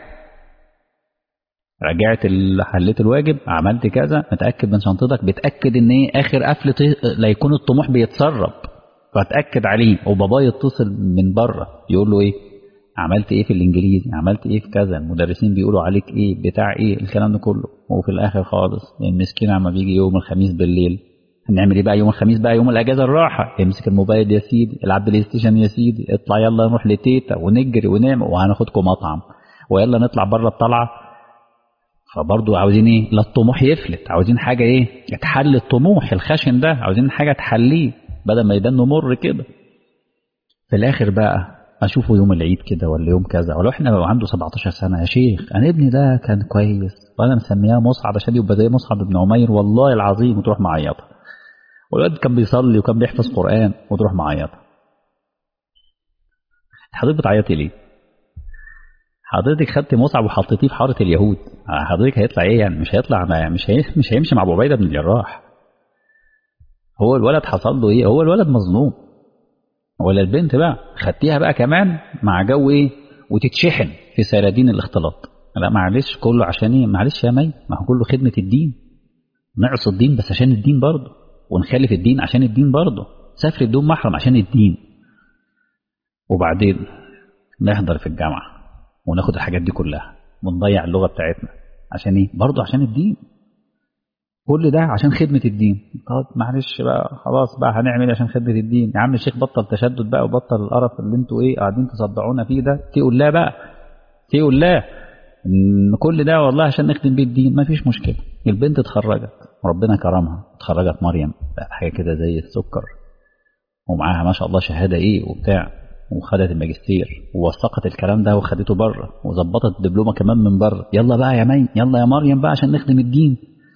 Speaker 1: رجعت ال- حليت الواجب عملت كذا متاكد من شنطتك بتاكد ان ايه اخر قفل ط- لا يكون الطموح بيتسرب فتاكد عليه وباباه يتصل من بره يقول له ايه عملت ايه في الانجليزي عملت ايه في كذا المدرسين بيقولوا عليك ايه بتاع ايه الكلام ده كله وفي الاخر خالص المسكين عما بيجي يوم الخميس بالليل هنعمل ايه بقى يوم الخميس بقى يوم الاجازه الراحه امسك الموبايل يا سيدي العب بلاي ستيشن يا سيدي اطلع يلا نروح لتيتا ونجري ونعمل وهناخدكم مطعم ويلا نطلع بره الطلعه فبرضه عاوزين ايه لا الطموح يفلت عاوزين حاجه ايه تحل الطموح الخشن ده عاوزين حاجه تحليه بدل ما يبان مر كده في الاخر بقى اشوفه يوم العيد كده ولا يوم كذا ولو احنا لو عنده 17 سنه يا شيخ انا ابني ده كان كويس وانا مسمياه مصعب عشان يبقى زي مصعب بن عمير والله العظيم وتروح معيطه والواد كان بيصلي وكان بيحفظ قران وتروح معيطه حضرتك بتعيطي ليه؟ حضرتك خدت مصعب وحطيتيه في حاره اليهود حضرتك هيطلع ايه يعني مش هيطلع مع مش هي مش هيمشي مع ابو عبيده بن الجراح هو الولد حصل له ايه هو الولد مظلوم ولا البنت بقى خدتيها بقى كمان مع جو ايه وتتشحن في سرادين الاختلاط لا معلش كله عشان ايه معلش يا مي ما هو كله خدمه الدين نعصي الدين بس عشان الدين برضه ونخالف الدين عشان الدين برضه سافر بدون محرم عشان الدين وبعدين نحضر في الجامعه وناخد الحاجات دي كلها ونضيع اللغه بتاعتنا عشان ايه برضه عشان الدين كل ده عشان خدمة الدين طب معلش بقى خلاص بقى هنعمل ايه عشان خدمة الدين يا عم الشيخ بطل تشدد بقى وبطل القرف اللي انتوا ايه قاعدين تصدعونا فيه ده تقول لا بقى تقول لا ان كل ده والله عشان نخدم بيه الدين ما فيش مشكلة البنت اتخرجت وربنا كرمها اتخرجت مريم بقت حاجة كده زي السكر ومعاها ما شاء الله شهادة ايه وبتاع وخدت الماجستير ووثقت الكلام ده وخدته بره وظبطت الدبلومه كمان من بره يلا بقى يا مي يلا يا مريم بقى عشان نخدم الدين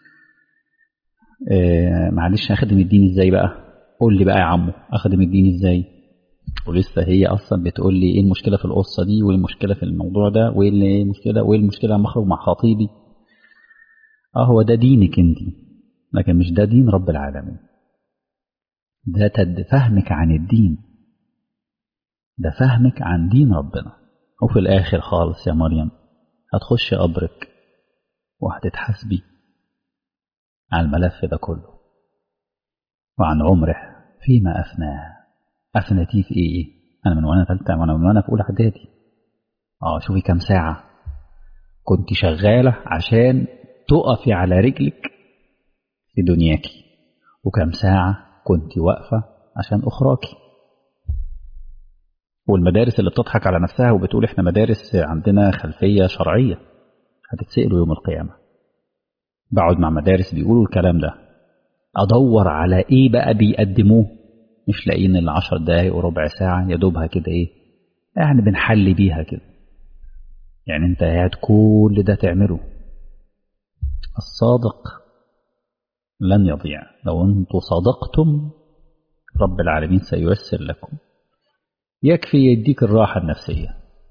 Speaker 1: آه معلش اخدم الدين ازاي بقى قول لي بقى يا عمو اخدم الدين ازاي ولسه هي اصلا بتقول لي ايه المشكله في القصه دي وايه المشكله في الموضوع ده وايه اللي المشكله وايه المشكله لما اخرج مع خطيبي اه هو ده دينك انت لكن مش ده دين رب العالمين ده تد فهمك عن الدين ده فهمك عن دين ربنا وفي الاخر خالص يا مريم هتخش قبرك وهتتحاسبي عن الملف ده كله وعن عمره فيما أفناه أفنتيه في إيه أنا من وأنا ثالثة وأنا من وأنا في أولى إعدادي أه شوفي كام ساعة كنت شغالة عشان تقفي على رجلك في دنياكي وكم ساعة كنت واقفة عشان أخراكي والمدارس اللي بتضحك على نفسها وبتقول إحنا مدارس عندنا خلفية شرعية هتتسألوا يوم القيامة بقعد مع مدارس بيقولوا الكلام ده ادور على ايه بقى بيقدموه مش لاقيين الا 10 دقايق وربع ساعه يا دوبها كده ايه يعني بنحل بيها كده يعني انت قاعد كل ده تعمله الصادق لن يضيع لو انتم صدقتم رب العالمين سييسر لكم يكفي يديك الراحه النفسيه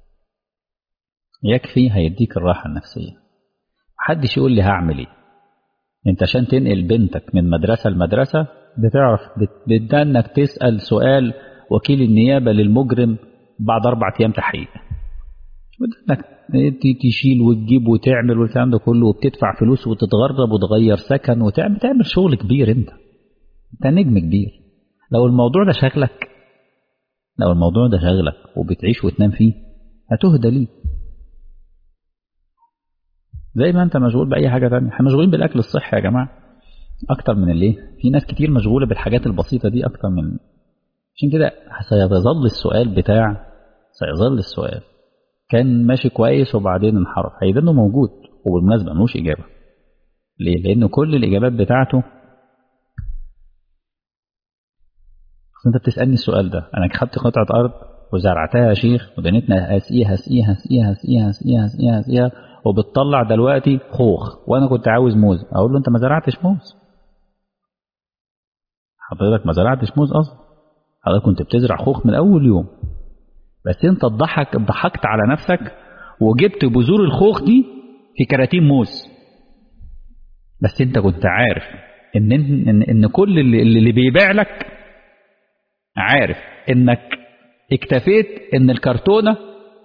Speaker 1: يكفي هيديك الراحه النفسيه محدش يقول لي هعمل ايه انت عشان تنقل بنتك من مدرسة لمدرسة بتعرف بدنا انك تسأل سؤال وكيل النيابة للمجرم بعد أربع أيام تحقيق انك تشيل وتجيب وتعمل والكلام ده كله وبتدفع فلوس وتتغرب وتغير سكن وتعمل تعمل شغل كبير انت انت نجم كبير لو الموضوع ده شغلك لو الموضوع ده شغلك وبتعيش وتنام فيه هتهدى ليه زي ما انت مشغول باي حاجه تانية احنا مشغولين بالاكل الصحي يا جماعه اكتر من اللي في ناس كتير مشغوله بالحاجات البسيطه دي اكتر من عشان كده سيظل السؤال بتاع سيظل السؤال كان ماشي كويس وبعدين انحرف هيدنه موجود وبالمناسبه ملوش اجابه ليه لان كل الاجابات بتاعته انت بتسالني السؤال ده انا خدت قطعه ارض وزرعتها يا شيخ ودنيتنا هسقيها هسقيها هسقيها هسقيها هسقيها هسقيها هسقيها وبتطلع دلوقتي خوخ وانا كنت عاوز موز اقول له انت ما زرعتش موز حضرتك ما زرعتش موز اصلا حضرتك كنت بتزرع خوخ من اول يوم بس انت ضحك ضحكت على نفسك وجبت بذور الخوخ دي في كراتين موز بس انت كنت عارف ان ان, إن كل اللي, اللي بيبيع لك عارف انك اكتفيت ان الكرتونه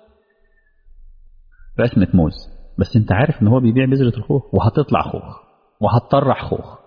Speaker 1: رسمه موز بس انت عارف ان هو بيبيع بذره الخوخ وهتطلع خوخ وهتطرح خوخ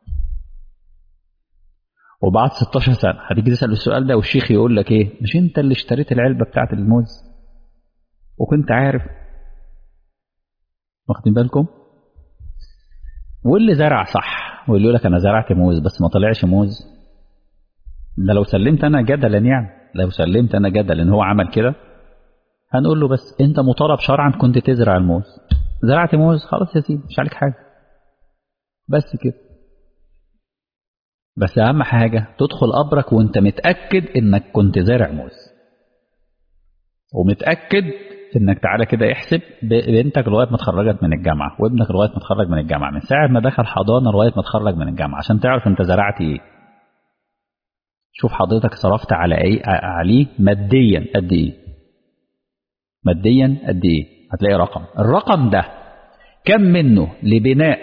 Speaker 1: وبعد 16 سنه هتيجي تسال السؤال ده والشيخ يقول لك ايه مش انت اللي اشتريت العلبه بتاعه الموز وكنت عارف واخدين بالكم واللي زرع صح ويقول لك انا زرعت موز بس ما طلعش موز ده لو سلمت انا جدلا يعني لو سلمت انا جدلا ان هو عمل كده هنقول له بس انت مطالب شرعا كنت تزرع الموز زرعت موز خلاص يا سيدي مش عليك حاجه بس كده بس اهم حاجه تدخل قبرك وانت متاكد انك كنت زارع موز ومتاكد انك تعالى كده احسب بنتك لغايه ما اتخرجت من الجامعه وابنك لغايه ما اتخرج من الجامعه من ساعه ما دخل حضانه لغايه ما اتخرج من الجامعه عشان تعرف انت زرعت ايه شوف حضرتك صرفت على ايه عليه ماديا قد ايه ماديا قد ايه هتلاقي رقم الرقم ده كم منه لبناء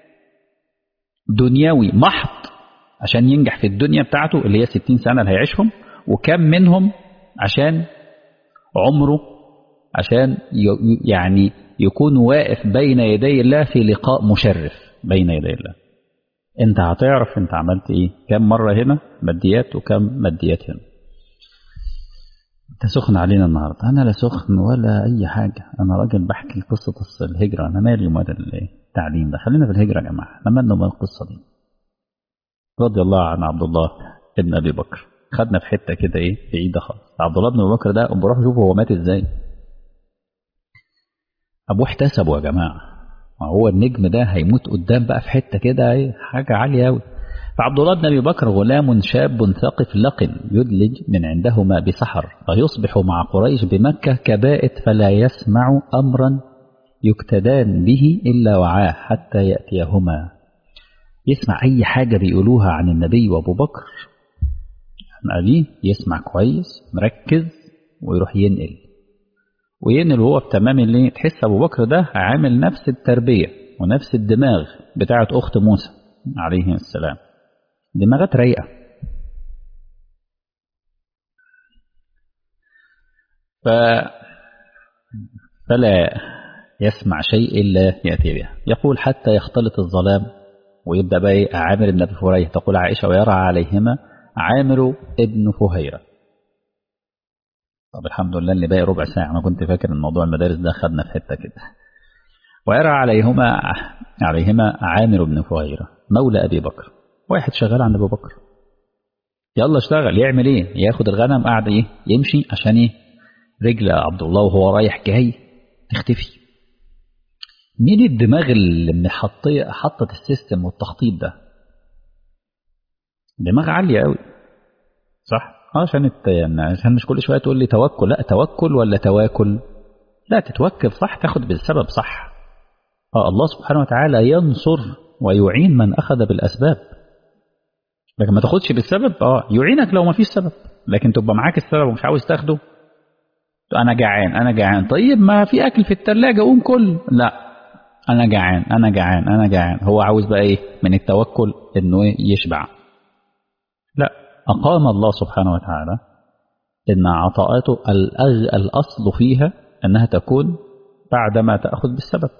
Speaker 1: دنيوي محض عشان ينجح في الدنيا بتاعته اللي هي 60 سنه اللي هيعيشهم وكم منهم عشان عمره عشان يعني يكون واقف بين يدي الله في لقاء مشرف بين يدي الله انت هتعرف انت عملت ايه كم مرة هنا ماديات وكم ماديات هنا انت سخن علينا النهاردة انا لا سخن ولا اي حاجة انا راجل بحكي قصة الهجرة انا مالي ومال التعليم ده خلينا في الهجرة يا جماعة احنا مالنا ومال القصة دي رضي الله عن عبد الله ابن ابي بكر خدنا في حتة كده ايه بعيدة خالص عبد الله بن ابي بكر ده بروح اشوفه هو مات ازاي ابوه احتسبه يا جماعه ما هو النجم ده هيموت قدام بقى في حته كده ايه حاجه عاليه قوي فعبد الله بن ابي بكر غلام شاب ثاقف لقن يدلج من عندهما بسحر فيصبح مع قريش بمكه كبائت فلا يسمع امرا يكتدان به الا وعاه حتى ياتيهما يسمع اي حاجه بيقولوها عن النبي وابو بكر عن ابيه يسمع كويس مركز ويروح ينقل وينقل وهو بتمام اللي تحس ابو بكر ده عامل نفس التربيه ونفس الدماغ بتاعه اخت موسى عليه السلام دماغات رايقه ف فلا يسمع شيء الا ياتي به يقول حتى يختلط الظلام ويبدا بقى عامر بن ابي فهيره تقول عائشه ويرى عليهما عامر ابن فهيره طب الحمد لله اللي باقي ربع ساعة أنا كنت فاكر إن موضوع المدارس ده خدنا في حتة كده ويرى عليهما عليهما عامر بن فهيرة مولى أبي بكر واحد شغال عند أبو بكر يلا اشتغل يعمل إيه ياخد الغنم قاعد إيه يمشي عشان إيه رجل عبد الله وهو رايح جاي تختفي مين الدماغ اللي محطية حطت السيستم والتخطيط ده دماغ عالية قوي صح عشان يعني عشان مش كل شويه تقول لي توكل لا توكل ولا تواكل لا تتوكل صح تاخد بالسبب صح اه الله سبحانه وتعالى ينصر ويعين من اخذ بالاسباب لكن ما تاخدش بالسبب اه يعينك لو ما فيش سبب لكن تبقى معاك السبب ومش عاوز تاخده انا جعان انا جعان طيب ما في اكل في الثلاجه قوم كل لا انا جعان انا جعان انا جعان هو عاوز بقى ايه من التوكل انه يشبع لا أقام الله سبحانه وتعالى إن عطاءاته الأغ الأصل فيها أنها تكون بعدما تأخذ بالسبب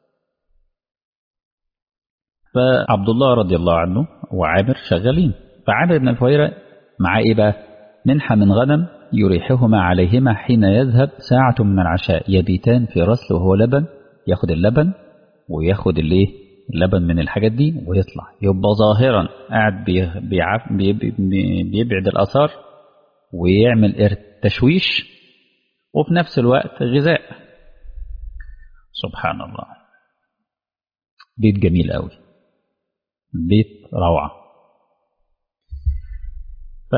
Speaker 1: فعبد الله رضي الله عنه وعامر شغالين فعامر بن الفهيرة معاه إيه بقى منحة من غنم يريحهما عليهما حين يذهب ساعة من العشاء يبيتان في رسل وهو لبن ياخد اللبن وياخد الايه اللبن من الحاجات دي ويطلع يبقى ظاهرا قاعد بيعف بيبعد الآثار ويعمل تشويش وفي نفس الوقت غذاء سبحان الله بيت جميل قوي بيت روعة ف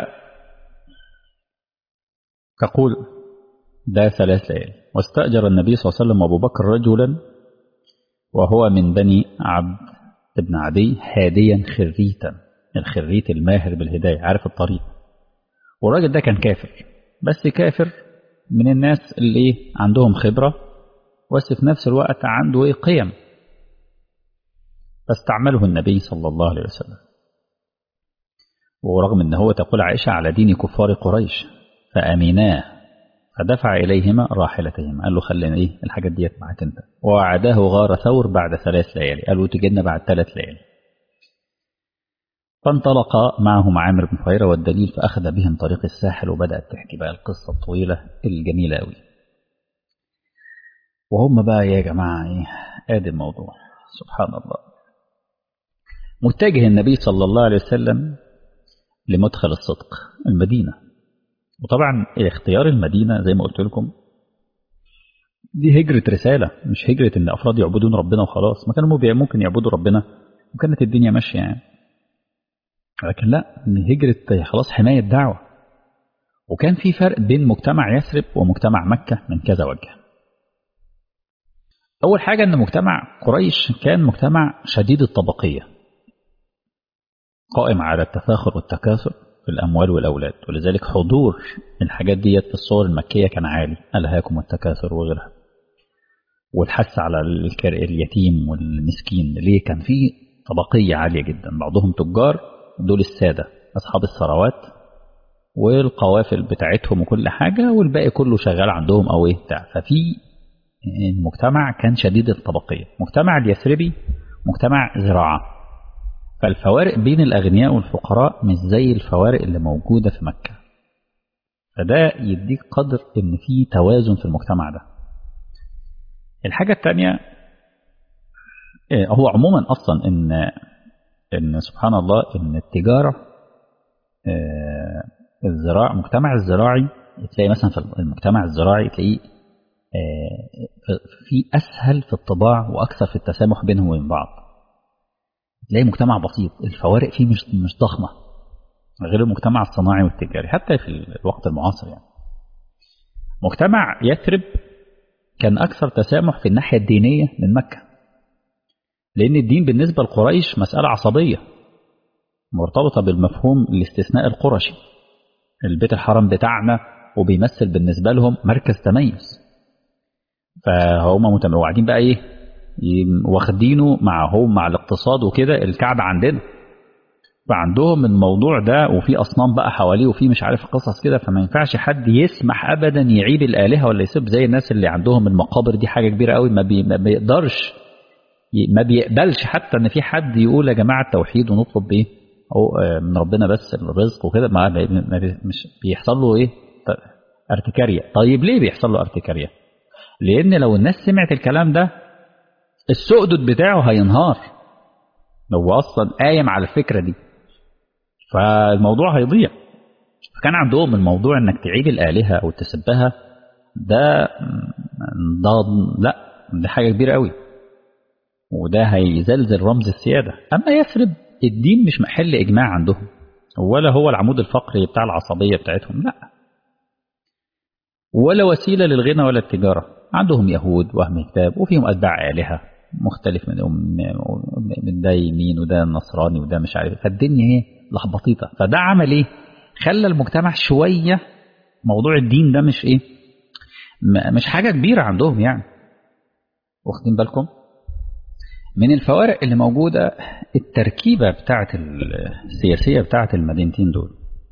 Speaker 1: تقول ده ثلاث ليالي واستأجر النبي صلى الله عليه وسلم أبو بكر رجلا وهو من بني عبد ابن عدي هاديا خريتا الخريت الماهر بالهداية عارف الطريق والراجل ده كان كافر بس كافر من الناس اللي ايه عندهم خبرة بس في نفس الوقت عنده ايه قيم فاستعمله النبي صلى الله عليه وسلم ورغم ان هو تقول عائشة على دين كفار قريش فأميناه فدفع إليهما راحلتهما قال له خلينا إيه الحاجات ديت معاك أنت ووعداه غار ثور بعد ثلاث ليالي قالوا تجينا بعد ثلاث ليالي فانطلق معهم عامر بن فهيرة والدليل فأخذ بهم طريق الساحل وبدأت تحكي بقى القصة الطويلة الجميلة أوي وهم بقى يا جماعة إيه آدي الموضوع سبحان الله متجه النبي صلى الله عليه وسلم لمدخل الصدق المدينة وطبعا اختيار المدينة زي ما قلت لكم دي هجرة رسالة مش هجرة ان افراد يعبدون ربنا وخلاص ما كانوا ممكن يعبدوا ربنا وكانت الدنيا ماشية يعني لكن لا هجرة خلاص حماية دعوة وكان في فرق بين مجتمع يثرب ومجتمع مكة من كذا وجه أول حاجة أن مجتمع قريش كان مجتمع شديد الطبقية قائم على التفاخر والتكاثر في الأموال والأولاد ولذلك حضور الحاجات دي في الصور المكية كان عالي ألهاكم التكاثر وغيرها والحث على اليتيم والمسكين ليه كان في طبقية عالية جدا بعضهم تجار دول السادة أصحاب الثروات والقوافل بتاعتهم وكل حاجة والباقي كله شغال عندهم أو إيه بتاع ففي المجتمع كان شديد الطبقية مجتمع اليثربي مجتمع زراعة فالفوارق بين الأغنياء والفقراء مش زي الفوارق اللي موجودة في مكة فده يديك قدر إن في توازن في المجتمع ده الحاجة الثانية هو عموما أصلا إن إن سبحان الله إن التجارة الزراع المجتمع الزراعي تلاقي مثلا في المجتمع الزراعي تلاقيه في أسهل في الطباع وأكثر في التسامح بينهم وبين بعض تلاقي مجتمع بسيط الفوارق فيه مش مش ضخمة غير المجتمع الصناعي والتجاري حتى في الوقت المعاصر يعني مجتمع يثرب كان أكثر تسامح في الناحية الدينية من مكة لأن الدين بالنسبة لقريش مسألة عصبية مرتبطة بالمفهوم الاستثناء القرشي البيت الحرام بتاعنا وبيمثل بالنسبة لهم مركز تميز فهم متوعدين بقى ايه واخدينه معهم مع الاقتصاد وكده الكعبة عندنا فعندهم الموضوع ده وفي أصنام بقى حواليه وفي مش عارف قصص كده فما ينفعش حد يسمح أبدا يعيب الآلهة ولا يسيب زي الناس اللي عندهم المقابر دي حاجة كبيرة قوي ما, بي ما بيقدرش ما بيقبلش حتى ان في حد يقول يا جماعة التوحيد ونطلب ايه أو من ربنا بس الرزق وكده ما مش بيحصل له ايه ارتكارية طيب ليه بيحصل له ارتكارية لان لو الناس سمعت الكلام ده السؤدد بتاعه هينهار هو اصلا قايم على الفكرة دي فالموضوع هيضيع فكان عندهم الموضوع انك تعيد الآلهة او تسبها ده ده لا دي حاجة كبيرة قوي وده هيزلزل رمز السيادة أما يثرب الدين مش محل إجماع عندهم ولا هو العمود الفقري بتاع العصبية بتاعتهم لا ولا وسيلة للغنى ولا التجارة عندهم يهود وهم كتاب وفيهم أتباع آلهة مختلف من أم من ده يمين وده نصراني وده مش عارف فالدنيا ايه لخبطيطة فده عمل ايه خلى المجتمع شوية موضوع الدين ده مش ايه مش حاجة كبيرة عندهم يعني واخدين بالكم من الفوارق اللي موجودة التركيبة بتاعة السياسية بتاعة المدينتين دول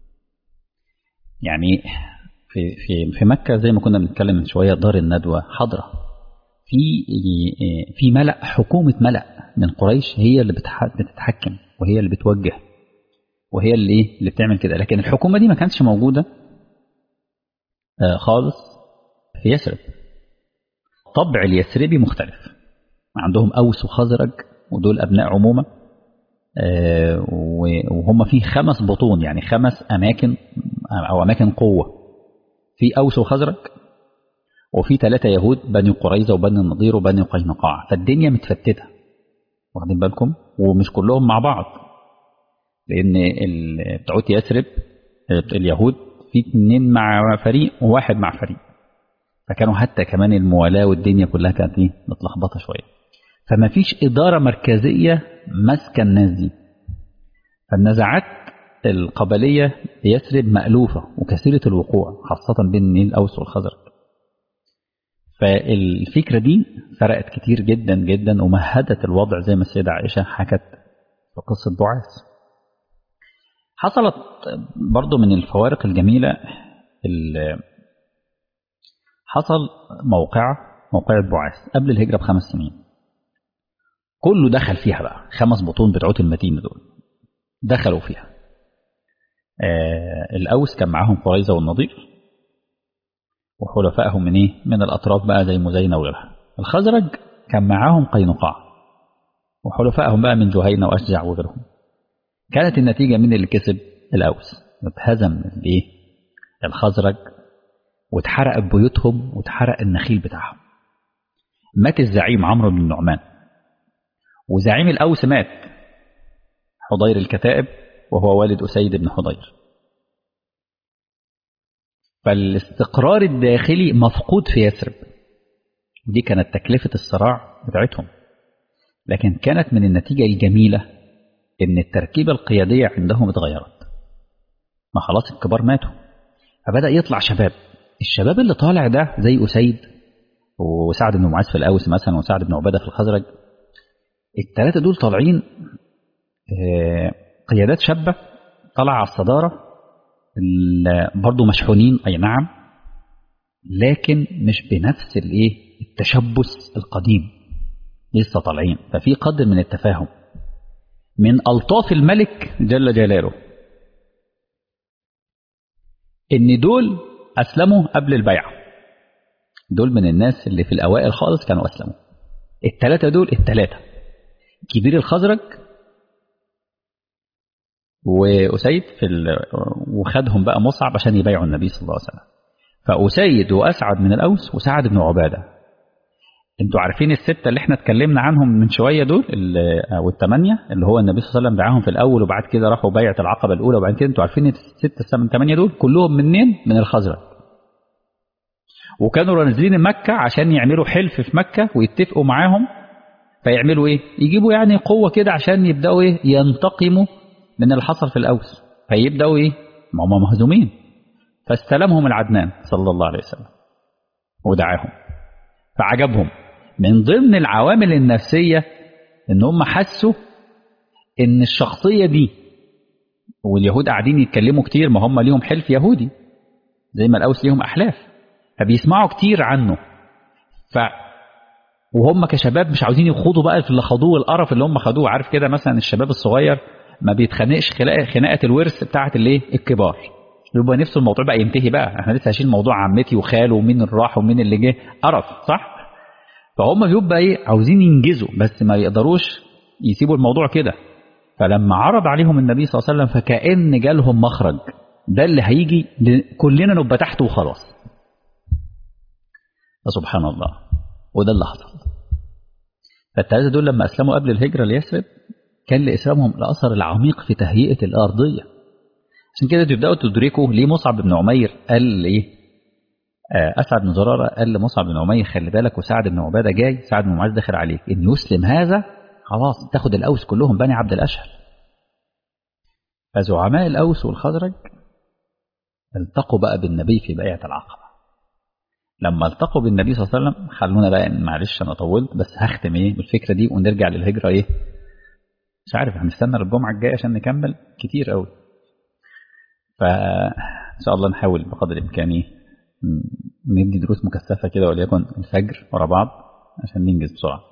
Speaker 1: يعني في في في مكة زي ما كنا بنتكلم من شوية دار الندوة حاضرة في في ملأ حكومة ملأ من قريش هي اللي بتتحكم وهي اللي بتوجه وهي اللي ايه اللي بتعمل كده لكن الحكومة دي ما كانتش موجودة خالص في يثرب طبع اليثربي مختلف عندهم أوس وخزرج ودول أبناء عمومة وهم في خمس بطون يعني خمس أماكن أو أماكن قوة في أوس وخزرج وفي ثلاثة يهود بني قريظة وبني النضير وبني قينقاع فالدنيا متفتتة واخدين بالكم ومش كلهم مع بعض لأن بتوع يثرب اليهود في اثنين مع فريق وواحد مع فريق فكانوا حتى كمان الموالاة والدنيا كلها كانت ايه متلخبطة شوية فما فيش إدارة مركزية ماسكة الناس دي فالنزاعات القبلية يثرب مألوفة وكثيرة الوقوع خاصة بين الأوس والخزرج فالفكرة دي فرقت كتير جدا جدا ومهدت الوضع زي ما السيدة عائشة حكت في قصة بعاث حصلت برضو من الفوارق الجميلة حصل موقعة موقعة بعاث قبل الهجرة بخمس سنين كله دخل فيها بقى خمس بطون بتوع المدينة دول دخلوا فيها آه الأوس كان معاهم قريظة والنضير وحلفائهم من ايه من الأطراف بقى زي مزينة وغيرها الخزرج كان معاهم قينقاع وحلفائهم بقى من جهينة وأشجع وغيرهم كانت النتيجة من اللي كسب الأوس اتهزم الايه الخزرج واتحرق بيوتهم واتحرق النخيل بتاعهم مات الزعيم عمرو بن النعمان وزعيم الأوس مات حضير الكتائب وهو والد أسيد بن حضير فالاستقرار الداخلي مفقود في يثرب دي كانت تكلفة الصراع بتاعتهم لكن كانت من النتيجة الجميلة إن التركيبة القيادية عندهم اتغيرت ما خلاص الكبار ماتوا فبدأ يطلع شباب الشباب اللي طالع ده زي أسيد وسعد بن معاذ في الأوس مثلا وسعد بن عبادة في الخزرج الثلاثة دول طالعين قيادات شابة طلع على الصدارة برضه مشحونين أي نعم لكن مش بنفس الايه التشبث القديم لسه طالعين ففي قدر من التفاهم من ألطاف الملك جل جلاله إن دول أسلموا قبل البيعة دول من الناس اللي في الأوائل خالص كانوا أسلموا التلاتة دول التلاتة كبير الخزرج وأسيد في ال... وخدهم بقى مصعب عشان يبايعوا النبي صلى الله عليه وسلم فأسيد وأسعد من الأوس وسعد بن عبادة انتوا عارفين الستة اللي احنا اتكلمنا عنهم من شوية دول او الثمانية اللي هو النبي صلى الله عليه وسلم دعاهم في الأول وبعد كده راحوا بيعة العقبة الأولى وبعد كده انتوا عارفين الستة الثمان ثمانية دول كلهم منين؟ من الخزرج وكانوا نازلين مكة عشان يعملوا حلف في مكة ويتفقوا معاهم فيعملوا ايه؟ يجيبوا يعني قوة كده عشان يبدأوا ايه؟ ينتقموا من اللي حصل في الأوس فيبدأوا ايه؟ ما هم مهزومين فاستلمهم العدنان صلى الله عليه وسلم ودعاهم فعجبهم من ضمن العوامل النفسية ان هم حسوا ان الشخصية دي واليهود قاعدين يتكلموا كتير ما هم ليهم حلف يهودي زي ما الأوس ليهم أحلاف فبيسمعوا كتير عنه ف وهم كشباب مش عاوزين يخوضوا بقى في اللي خدوه والقرف اللي هم خدوه عارف كده مثلا الشباب الصغير ما بيتخانقش خناقه الورث بتاعه الايه الكبار يبقى نفسه الموضوع بقى ينتهي بقى احنا لسه هشيل موضوع عمتي وخاله ومين اللي راح ومين اللي جه قرف صح فهم بيبقى ايه عاوزين ينجزوا بس ما يقدروش يسيبوا الموضوع كده فلما عرض عليهم النبي صلى الله عليه وسلم فكأن جالهم مخرج ده اللي هيجي كلنا نبقى تحته وخلاص فسبحان الله وده اللي حصل فالثلاثة دول لما أسلموا قبل الهجرة ليثرب كان لإسلامهم الأثر العميق في تهيئة الأرضية عشان كده تبدأوا تدركوا ليه مصعب بن عمير قال إيه أسعد بن زرارة قال لمصعب بن عمير خلي بالك وسعد بن عبادة جاي سعد بن معاذ داخل عليك إن يسلم هذا خلاص تاخد الأوس كلهم بني عبد الأشهل فزعماء الأوس والخزرج التقوا بقى بالنبي في بيعة العقبة لما التقوا بالنبي صلى الله عليه وسلم خلونا بقى معلش أنا طولت بس هختم إيه بالفكرة دي ونرجع للهجرة إيه مش عارف هنستنى الجمعة الجاية عشان نكمل كتير قوي فإن شاء الله نحاول بقدر الإمكان إيه ندي دروس مكثفة كده وليكن الفجر ورا بعض عشان ننجز بسرعة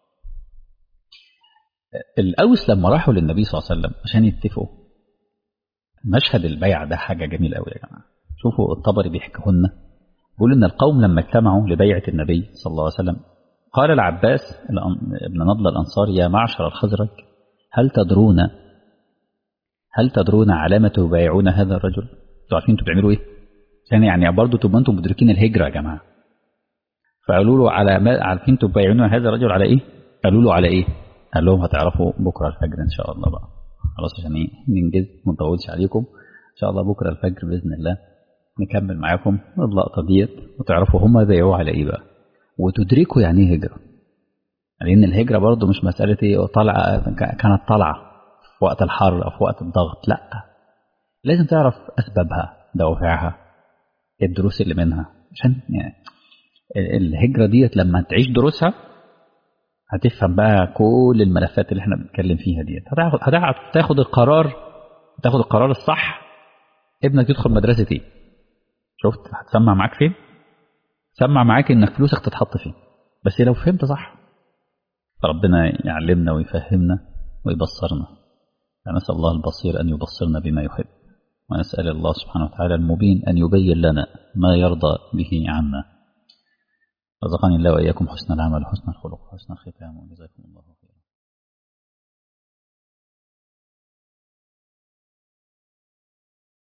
Speaker 1: الأوس لما راحوا للنبي صلى الله عليه وسلم عشان يتفقوا مشهد البيع ده حاجة جميلة قوي يا جماعة شوفوا الطبري بيحكيه لنا بيقول إن القوم لما اجتمعوا لبيعة النبي صلى الله عليه وسلم قال العباس ابن نضل الأنصار يا معشر الخزرج هل تدرون هل تدرون علامة تبايعون هذا الرجل؟ انتوا عارفين انتوا بتعملوا ايه؟ عشان يعني برضه تبقى انتم مدركين الهجرة يا جماعة فقالوا له على ما عارفين تبايعون هذا الرجل على ايه؟ قالوا له على ايه؟ قال لهم هتعرفوا بكرة الفجر ان شاء الله بقى خلاص عشان ايه ننجز ما نطولش عليكم ان شاء الله بكرة الفجر بإذن الله نكمل معاكم اللقطة ديت وتعرفوا هم بايعوا على ايه بقى وتدركوا يعني ايه هجرة لأن الهجرة برضه مش مسألة ايه طالعة كانت طالعة في وقت الحر أو في وقت الضغط لا لازم تعرف أسبابها دوافعها الدروس اللي منها عشان يعني الهجرة ديت لما تعيش دروسها هتفهم بقى كل الملفات اللي احنا بنتكلم فيها ديت هتاخد هتاخد القرار هتاخد القرار الصح ابنك يدخل مدرسة ايه شفت هتسمع معاك فين سمع معاك انك فلوسك تتحط فين بس لو فهمت صح ربنا يعلمنا ويفهمنا ويبصرنا فنسأل الله البصير أن يبصرنا بما يحب ونسأل الله سبحانه وتعالى المبين أن يبين لنا ما يرضى به عنا رزقني الله وإياكم حسن العمل وحسن الخلق وحسن الختام وجزاكم الله خيرا